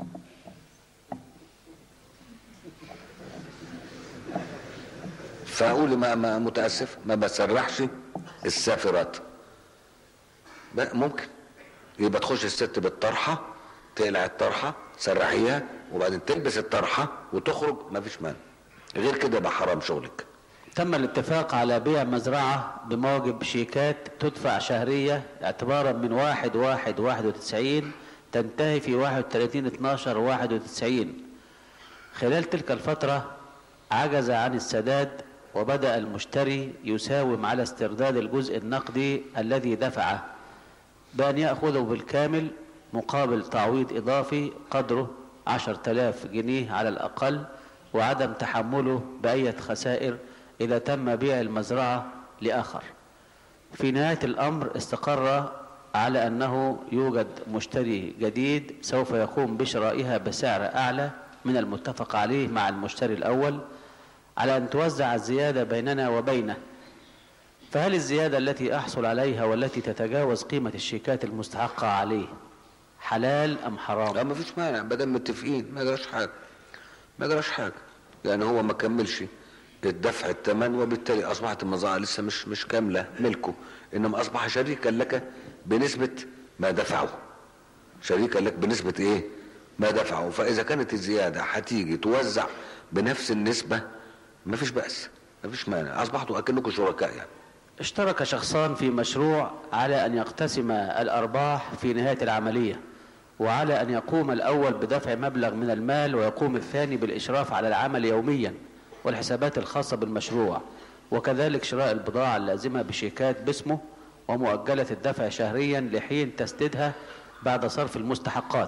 فاقول ما, ما متاسف ما بسرحش السافرات بقى ممكن يبقى تخش الست بالطرحه تقلع الطرحه تسرحيها وبعدين تلبس الطرحه وتخرج ما فيش مانع غير كده يبقى حرام شغلك تم الاتفاق على بيع مزرعة بموجب شيكات تدفع شهرية اعتبارا من واحد واحد واحد وتسعين تنتهي في واحد وثلاثين اتناشر واحد وتسعين خلال تلك الفترة عجز عن السداد وبدأ المشتري يساوم على استرداد الجزء النقدي الذي دفعه بأن يأخذه بالكامل مقابل تعويض إضافي قدره عشر تلاف جنيه على الأقل وعدم تحمله بأية خسائر إذا تم بيع المزرعة لآخر في نهاية الأمر استقر على أنه يوجد مشتري جديد سوف يقوم بشرائها بسعر أعلى من المتفق عليه مع المشتري الأول على أن توزع الزيادة بيننا وبينه فهل الزيادة التي أحصل عليها والتي تتجاوز قيمة الشيكات المستحقة عليه حلال أم حرام لا ما فيش مانع بدل متفقين ما جراش حاجه ما جراش حاجه يعني هو ما كملش الدفع الثمن وبالتالي اصبحت المزرعه لسه مش مش كامله ملكه انما اصبح شريكا لك بنسبه ما دفعه شريكا لك بنسبه ايه ما دفعه فاذا كانت الزياده هتيجي توزع بنفس النسبه ما فيش باس ما فيش مانع اصبحتوا اكنكم شركاء يعني اشترك شخصان في مشروع على أن يقتسم الأرباح في نهاية العملية وعلى أن يقوم الأول بدفع مبلغ من المال ويقوم الثاني بالإشراف على العمل يوميا والحسابات الخاصة بالمشروع وكذلك شراء البضاعة اللازمة بشيكات باسمه ومؤجلة الدفع شهريا لحين تسديدها بعد صرف المستحقات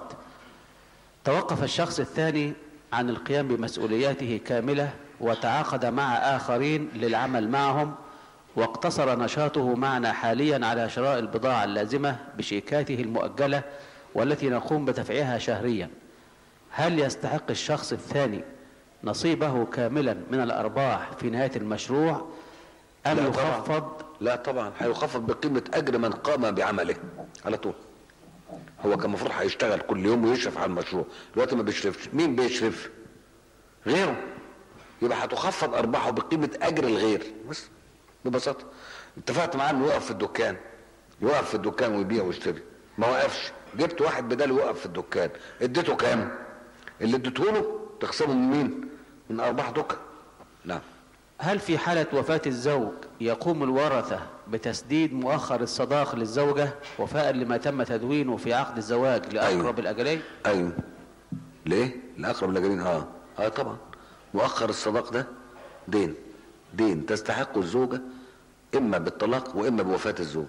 توقف الشخص الثاني عن القيام بمسؤولياته كاملة وتعاقد مع آخرين للعمل معهم واقتصر نشاطه معنا حاليا على شراء البضاعة اللازمة بشيكاته المؤجلة والتي نقوم بدفعها شهريا هل يستحق الشخص الثاني نصيبه كاملا من الأرباح في نهاية المشروع أم لا طبعا. يخفض لا طبعا هيخفض بقيمة أجر من قام بعمله على طول هو كان المفروض هيشتغل كل يوم ويشرف على المشروع دلوقتي ما بيشرفش مين بيشرف غيره يبقى هتخفض أرباحه بقيمة أجر الغير بس ببساطة اتفقت معاه انه يقف في الدكان يقف في الدكان ويبيع ويشتري ما وقفش جبت واحد بداله يقف في الدكان اديته كام اللي اديته له تخصمه من مين من ارباح دكان نعم هل في حالة وفاة الزوج يقوم الورثة بتسديد مؤخر الصداق للزوجة وفاء لما تم تدوينه في عقد الزواج لأقرب أيوة. الأجلين ايوه ليه الاقرب الاجلين اه اه طبعا مؤخر الصداق ده دين دين تستحقه الزوجة اما بالطلاق واما بوفاة الزوج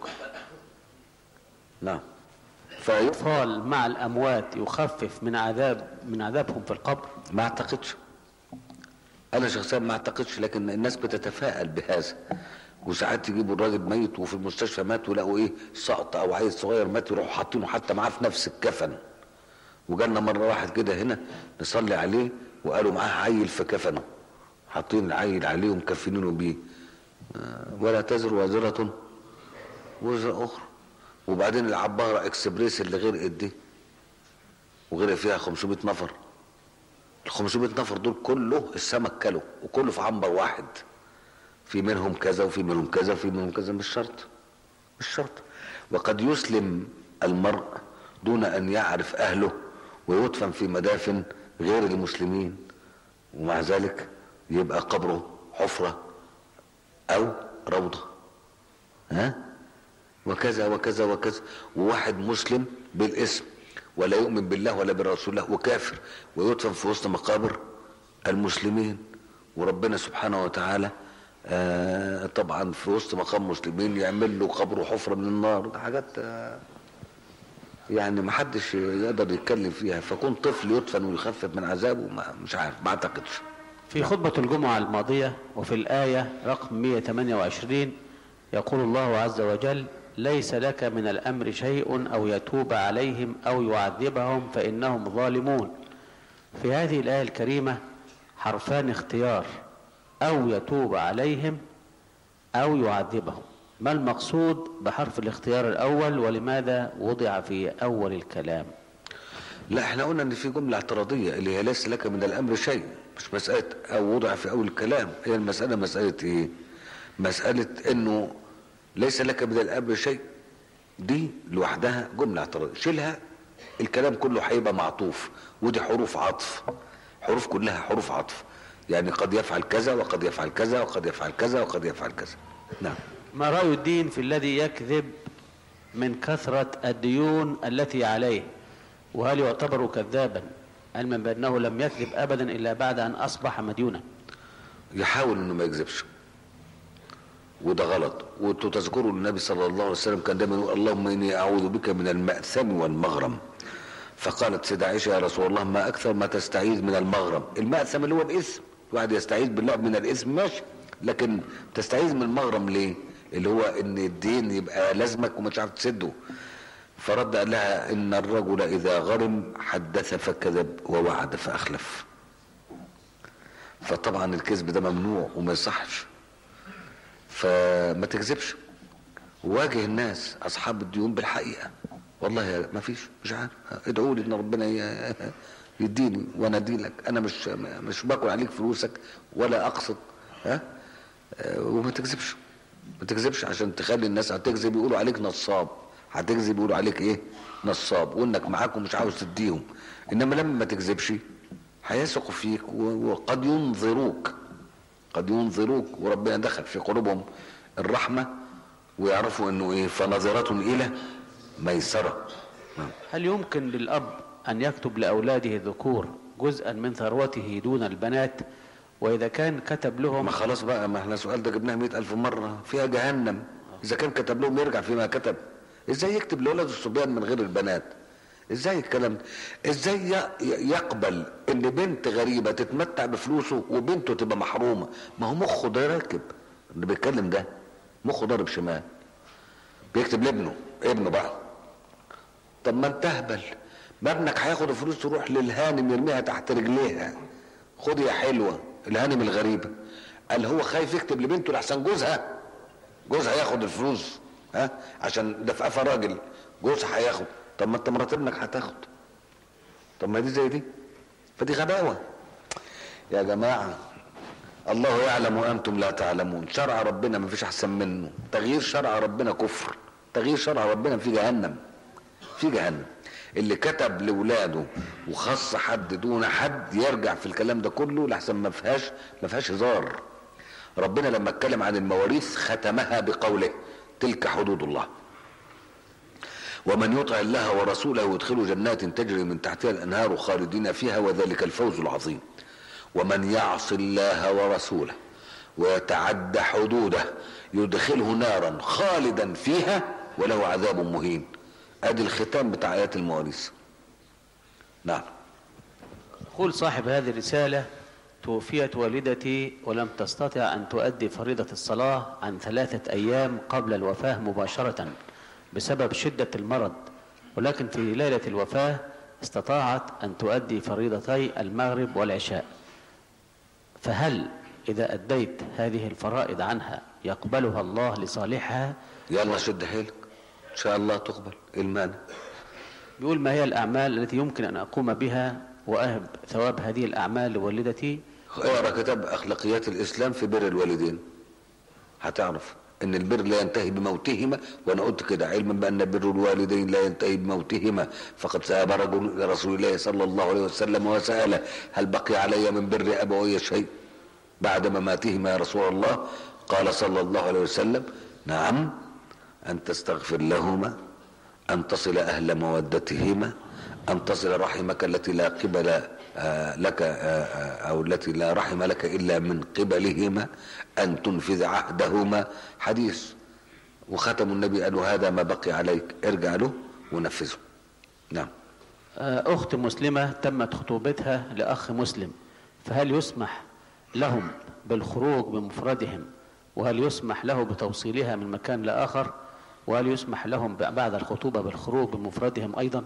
نعم فيف... الأطفال مع الأموات يخفف من عذاب من عذابهم في القبر ما اعتقدش انا شخصيا ما اعتقدش لكن الناس بتتفائل بهذا وساعات يجيبوا الراجل ميت وفي المستشفى مات ولقوا ايه سقط او عيل صغير مات يروحوا حاطينه حتى معاه في نفس الكفن وجالنا مره واحد كده هنا نصلي عليه وقالوا معاه عيل في كفنه حاطين العيل عليه ومكفنينه بيه آه، ولا تزر وازرة وزر اخرى وبعدين العبارة اكسبريس اللي غرقت دي وغرق فيها 500 نفر ال 500 نفر دول كله السمك كله وكله في عنبر واحد في منهم كذا وفي منهم كذا وفي منهم كذا مش شرط مش شرط وقد يسلم المرء دون ان يعرف اهله ويدفن في مدافن غير المسلمين ومع ذلك يبقى قبره حفرة او روضة ها وكذا وكذا وكذا وواحد مسلم بالاسم ولا يؤمن بالله ولا برسول الله وكافر ويدفن في وسط مقابر المسلمين وربنا سبحانه وتعالى آه طبعا في وسط مقام مسلمين يعمل له قبره حفرة من النار ده حاجات آه يعني ما حدش يقدر يتكلم فيها فكون طفل يدفن ويخفف من عذابه ما مش عارف ما اعتقدش في خطبة الجمعة الماضية وفي الآية رقم 128 يقول الله عز وجل ليس لك من الأمر شيء أو يتوب عليهم أو يعذبهم فإنهم ظالمون في هذه الآية الكريمة حرفان اختيار أو يتوب عليهم أو يعذبهم ما المقصود بحرف الاختيار الأول ولماذا وضع في أول الكلام لا احنا قلنا ان في جملة اعتراضية اللي هي ليس لك من الامر شيء مش مسألة او وضع في اول الكلام هي المسألة مسألة ايه مسألة انه ليس لك من الامر شيء دي لوحدها جملة اعتراضية شيلها الكلام كله هيبقى معطوف ودي حروف عطف حروف كلها حروف عطف يعني قد يفعل كذا وقد يفعل كذا وقد يفعل كذا وقد يفعل كذا نعم ما رأي الدين في الذي يكذب من كثرة الديون التي عليه وهل يعتبر كذابا علما بأنه لم يكذب أبدا إلا بعد أن أصبح مديونا يحاول انه ما يكذبش وده غلط وانتوا تذكروا النبي صلى الله عليه وسلم كان دايما يقول اللهم اني اعوذ بك من المأثم والمغرم فقالت سيدة عائشة يا رسول الله ما اكثر ما تستعيذ من المغرم المأثم اللي هو الاثم الواحد يستعيذ بالله من الاثم ماشي لكن تستعيذ من المغرم ليه اللي هو ان الدين يبقى لازمك ومش عارف تسده فرد قال لها ان الرجل اذا غرم حدث فكذب ووعد فاخلف فطبعا الكذب ده ممنوع وما يصحش فما تكذبش واجه الناس اصحاب الديون بالحقيقه والله يا ما فيش مش عارف ادعوا لي ان ربنا ي- يديني وانا اديلك انا مش مش باكل عليك فلوسك ولا اقصد ها آه، وما تكذبش ما تكذبش عشان تخلي الناس هتكذب يقولوا عليك نصاب هتكذب يقولوا عليك ايه نصاب وانك معاك ومش عاوز تديهم انما لما ما تكذبش هيثقوا فيك و- وقد ينظروك قد ينظروك وربنا دخل في قلوبهم الرحمه ويعرفوا انه ايه فنظرة الى ميسره نعم. هل يمكن للأب أن يكتب لأولاده الذكور جزءا من ثروته دون البنات وإذا كان كتب لهم ما خلاص بقى ما احنا السؤال ده جبناه مئة ألف مرة فيها جهنم إذا كان كتب لهم يرجع فيما كتب إزاي يكتب لأولاد الصبيان من غير البنات إزاي الكلام ده إزاي ي- يقبل إن بنت غريبة تتمتع بفلوسه وبنته تبقى محرومة ما هو مخه ده راكب اللي بيتكلم ده مخه ضارب شمال بيكتب لابنه ابنه بقى طب ما انت اهبل ما ابنك هياخد الفلوس تروح للهانم يرميها تحت رجليها خد يا حلوه الهانم الغريبه قال هو خايف يكتب لبنته لحسن جوزها جوزها ياخد الفلوس ها عشان ده في قفا راجل جوزها هياخد طب ما انت مرات ابنك هتاخد طب ما دي زي دي فدي غباوه يا جماعه الله يعلم وانتم لا تعلمون شرع ربنا ما فيش احسن منه تغيير شرع ربنا كفر تغيير شرع ربنا في جهنم في جهنم اللي كتب لاولاده وخص حد دون حد يرجع في الكلام ده كله لحسن ما فيهاش ما فيهاش هزار ربنا لما اتكلم عن المواريث ختمها بقوله تلك حدود الله ومن يطع الله ورسوله يدخله جنات تجري من تحتها الانهار خالدين فيها وذلك الفوز العظيم ومن يعص الله ورسوله ويتعد حدوده يدخله نارا خالدا فيها وله عذاب مهين ادي الختام بتاع ايات المواريث نعم يقول صاحب هذه الرسالة توفيت والدتي ولم تستطع أن تؤدي فريضة الصلاة عن ثلاثة أيام قبل الوفاة مباشرة بسبب شدة المرض ولكن في ليلة الوفاة استطاعت أن تؤدي فريضتي المغرب والعشاء فهل إذا أديت هذه الفرائض عنها يقبلها الله لصالحها يلا شد حيلك ان شاء الله تقبل إيه المانع بيقول ما هي الأعمال التي يمكن أن أقوم بها وأهب ثواب هذه الأعمال لوالدتي اقرا كتاب اخلاقيات الاسلام في بر الوالدين هتعرف ان البر لا ينتهي بموتهما وانا قلت كده علما بان بر الوالدين لا ينتهي بموتهما فقد سأل رجل الى رسول الله صلى الله عليه وسلم وسأله هل بقي علي من بر ابوي شيء بعد مماتهما يا رسول الله قال صلى الله عليه وسلم نعم ان تستغفر لهما أن تصل أهل مودتهما أن تصل رحمك التي لا قبل آه، لك آه، آه، أو التي لا رحم لك إلا من قبلهما أن تنفذ عهدهما حديث وختم النبي قالوا هذا ما بقي عليك ارجع له ونفذه نعم آه، أخت مسلمة تمت خطوبتها لأخ مسلم فهل يسمح لهم بالخروج بمفردهم وهل يسمح له بتوصيلها من مكان لآخر وهل يسمح لهم ب- بعد الخطوبة بالخروج بمفردهم أيضا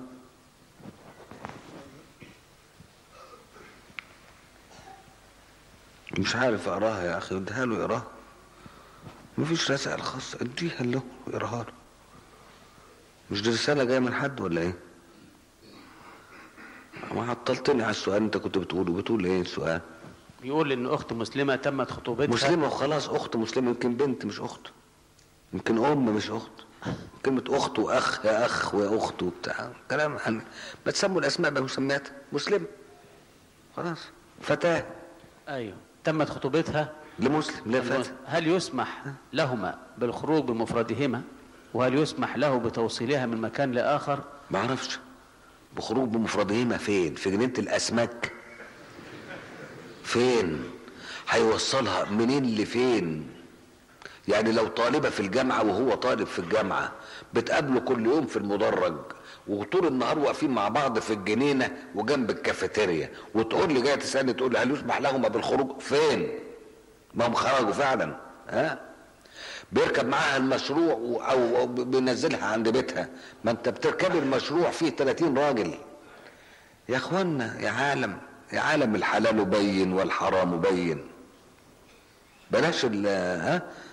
مش عارف اقراها يا اخي اديها له يقراها مفيش رسائل خاصة اديها له يقراها له مش دي رسالة جاية من حد ولا ايه؟ ما عطلتني على السؤال انت كنت بتقوله بتقول ايه السؤال؟ بيقول إن أخت مسلمة تمت خطوبتها مسلمة وخلاص اخت مسلمة يمكن بنت مش اخت يمكن ام مش اخت كلمة اخت واخ يا اخ ويا اخت وبتاع كلام عن ما تسموا الاسماء بمسميات مسلم خلاص فتاة أيوه تمت خطوبتها لمسلم لا فتاة هل يسمح لهما بالخروج بمفردهما وهل يسمح له بتوصيلها من مكان لآخر ما اعرفش بخروج بمفردهما فين في جنينة الاسماك فين هيوصلها منين لفين يعني لو طالبة في الجامعة وهو طالب في الجامعة بتقابله كل يوم في المدرج وطول النهار واقفين مع بعض في الجنينة وجنب الكافيتيريا وتقول لي جاية تسألني تقول لي هل يسمح لهما بالخروج فين ما هم خرجوا فعلا ها بيركب معاها المشروع و- او أو بينزلها عند بيتها ما انت بتركب المشروع فيه 30 راجل يا اخوانا يا عالم يا عالم الحلال بين والحرام بين بلاش ال ها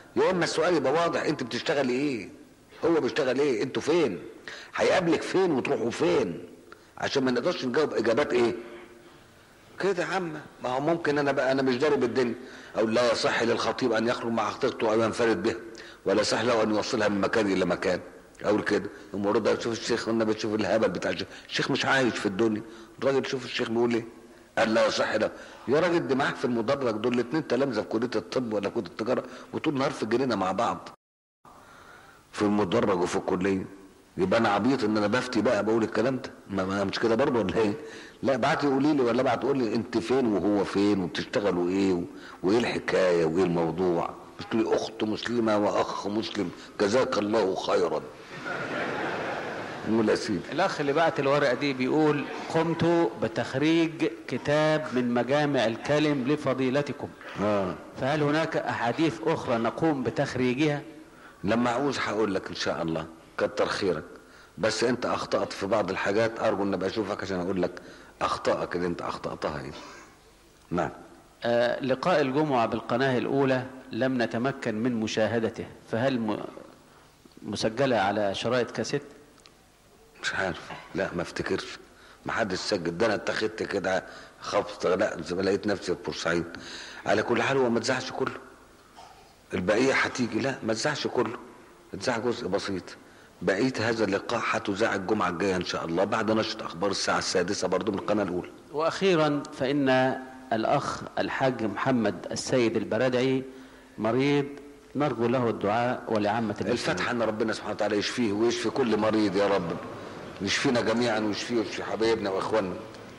يا اما السؤال يبقى واضح انت بتشتغلي ايه هو بيشتغل ايه انتوا فين هيقابلك فين وتروحوا فين عشان ما نقدرش نجاوب اجابات ايه كده يا عم ما هو ممكن انا بقى انا مش ضارب الدنيا او لا يصح للخطيب ان يخرج مع خطيبته او ينفرد بها ولا يصح له ان يوصلها من مكان الى مكان اقول كده المفروض ده شوف الشيخ قلنا بتشوف الهبل بتاع الشيخ الشيخ مش عايش في الدنيا الراجل شوف الشيخ بيقول ايه قال لا يصح له يا راجل دي معاك في المدرج دول الاثنين تلامذه في كليه الطب ولا كليه التجاره وطول النهار في الجنينه مع بعض في المدرج وفي الكليه يبقى انا عبيط ان انا بفتي بقى بقول الكلام ده ما, ما مش كده برضه ولا ايه لا بعتي قولي لي ولا بعت قولي انت فين وهو فين وبتشتغلوا ايه و... وايه الحكايه وايه الموضوع مش تقولي اخت مسلمه واخ مسلم جزاك الله خيرا نقول يا سيدي الأخ اللي بعت الورقة دي بيقول قمت بتخريج كتاب من مجامع الكلم لفضيلتكم اه فهل هناك أحاديث أخرى نقوم بتخريجها لما اعوز هقول لك ان شاء الله كتر خيرك بس انت اخطات في بعض الحاجات ارجو ان ابقى اشوفك عشان اقول لك اخطائك اللي انت اخطاتها ايه نعم آه لقاء الجمعة بالقناة الأولى لم نتمكن من مشاهدته فهل م... مسجلة على شرائط كاسيت مش عارف لا ما افتكرش ما حدش سجل ده انا اتخذت كده خبط لا زي ما لقيت نفسي في بورسعيد على كل حال هو ما تزعش كله البقيه هتيجي لا ما تزعش كله اتذاع جزء بسيط بقيه هذا اللقاء هتذاع الجمعه الجايه ان شاء الله بعد نشره اخبار الساعه السادسه برضو من القناه الاولى وأخيرا فإن الأخ الحاج محمد السيد البرادعي مريض نرجو له الدعاء ولعامة المسلمين الفتحة ان ربنا سبحانه وتعالى يشفيه ويشفي كل مريض يا رب يشفينا جميعا ويشفيه ويشفي حبايبنا واخواننا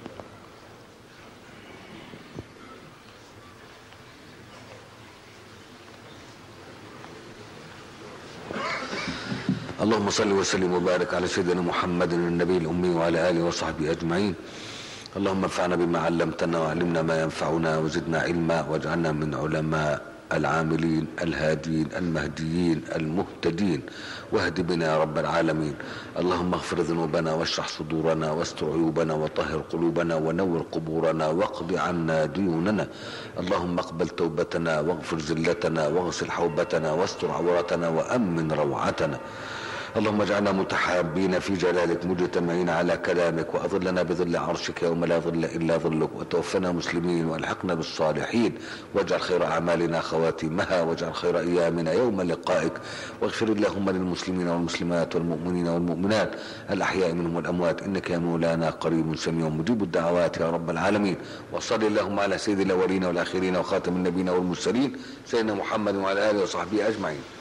اللهم صل وسلم وبارك على سيدنا محمد النبي الامي وعلى اله وصحبه اجمعين اللهم انفعنا بما علمتنا وعلمنا ما ينفعنا وزدنا علما واجعلنا من علماء العاملين الهادين المهديين المهتدين واهد بنا يا رب العالمين اللهم اغفر ذنوبنا واشرح صدورنا واستر عيوبنا وطهر قلوبنا ونور قبورنا واقض عنا ديوننا اللهم اقبل توبتنا واغفر زلتنا واغسل حوبتنا واستر عورتنا وامن روعتنا اللهم اجعلنا متحابين في جلالك مجتمعين على كلامك واظلنا بظل عرشك يوم لا ظل الا ظلك وتوفنا مسلمين والحقنا بالصالحين واجعل خير اعمالنا خواتمها واجعل خير ايامنا يوم لقائك واغفر اللهم للمسلمين والمسلمات والمؤمنين والمؤمنات الاحياء منهم والاموات انك يا مولانا قريب سميع مجيب الدعوات يا رب العالمين وصل اللهم على سيد الاولين والاخرين وخاتم النبيين والمرسلين سيدنا محمد وعلى اله وصحبه اجمعين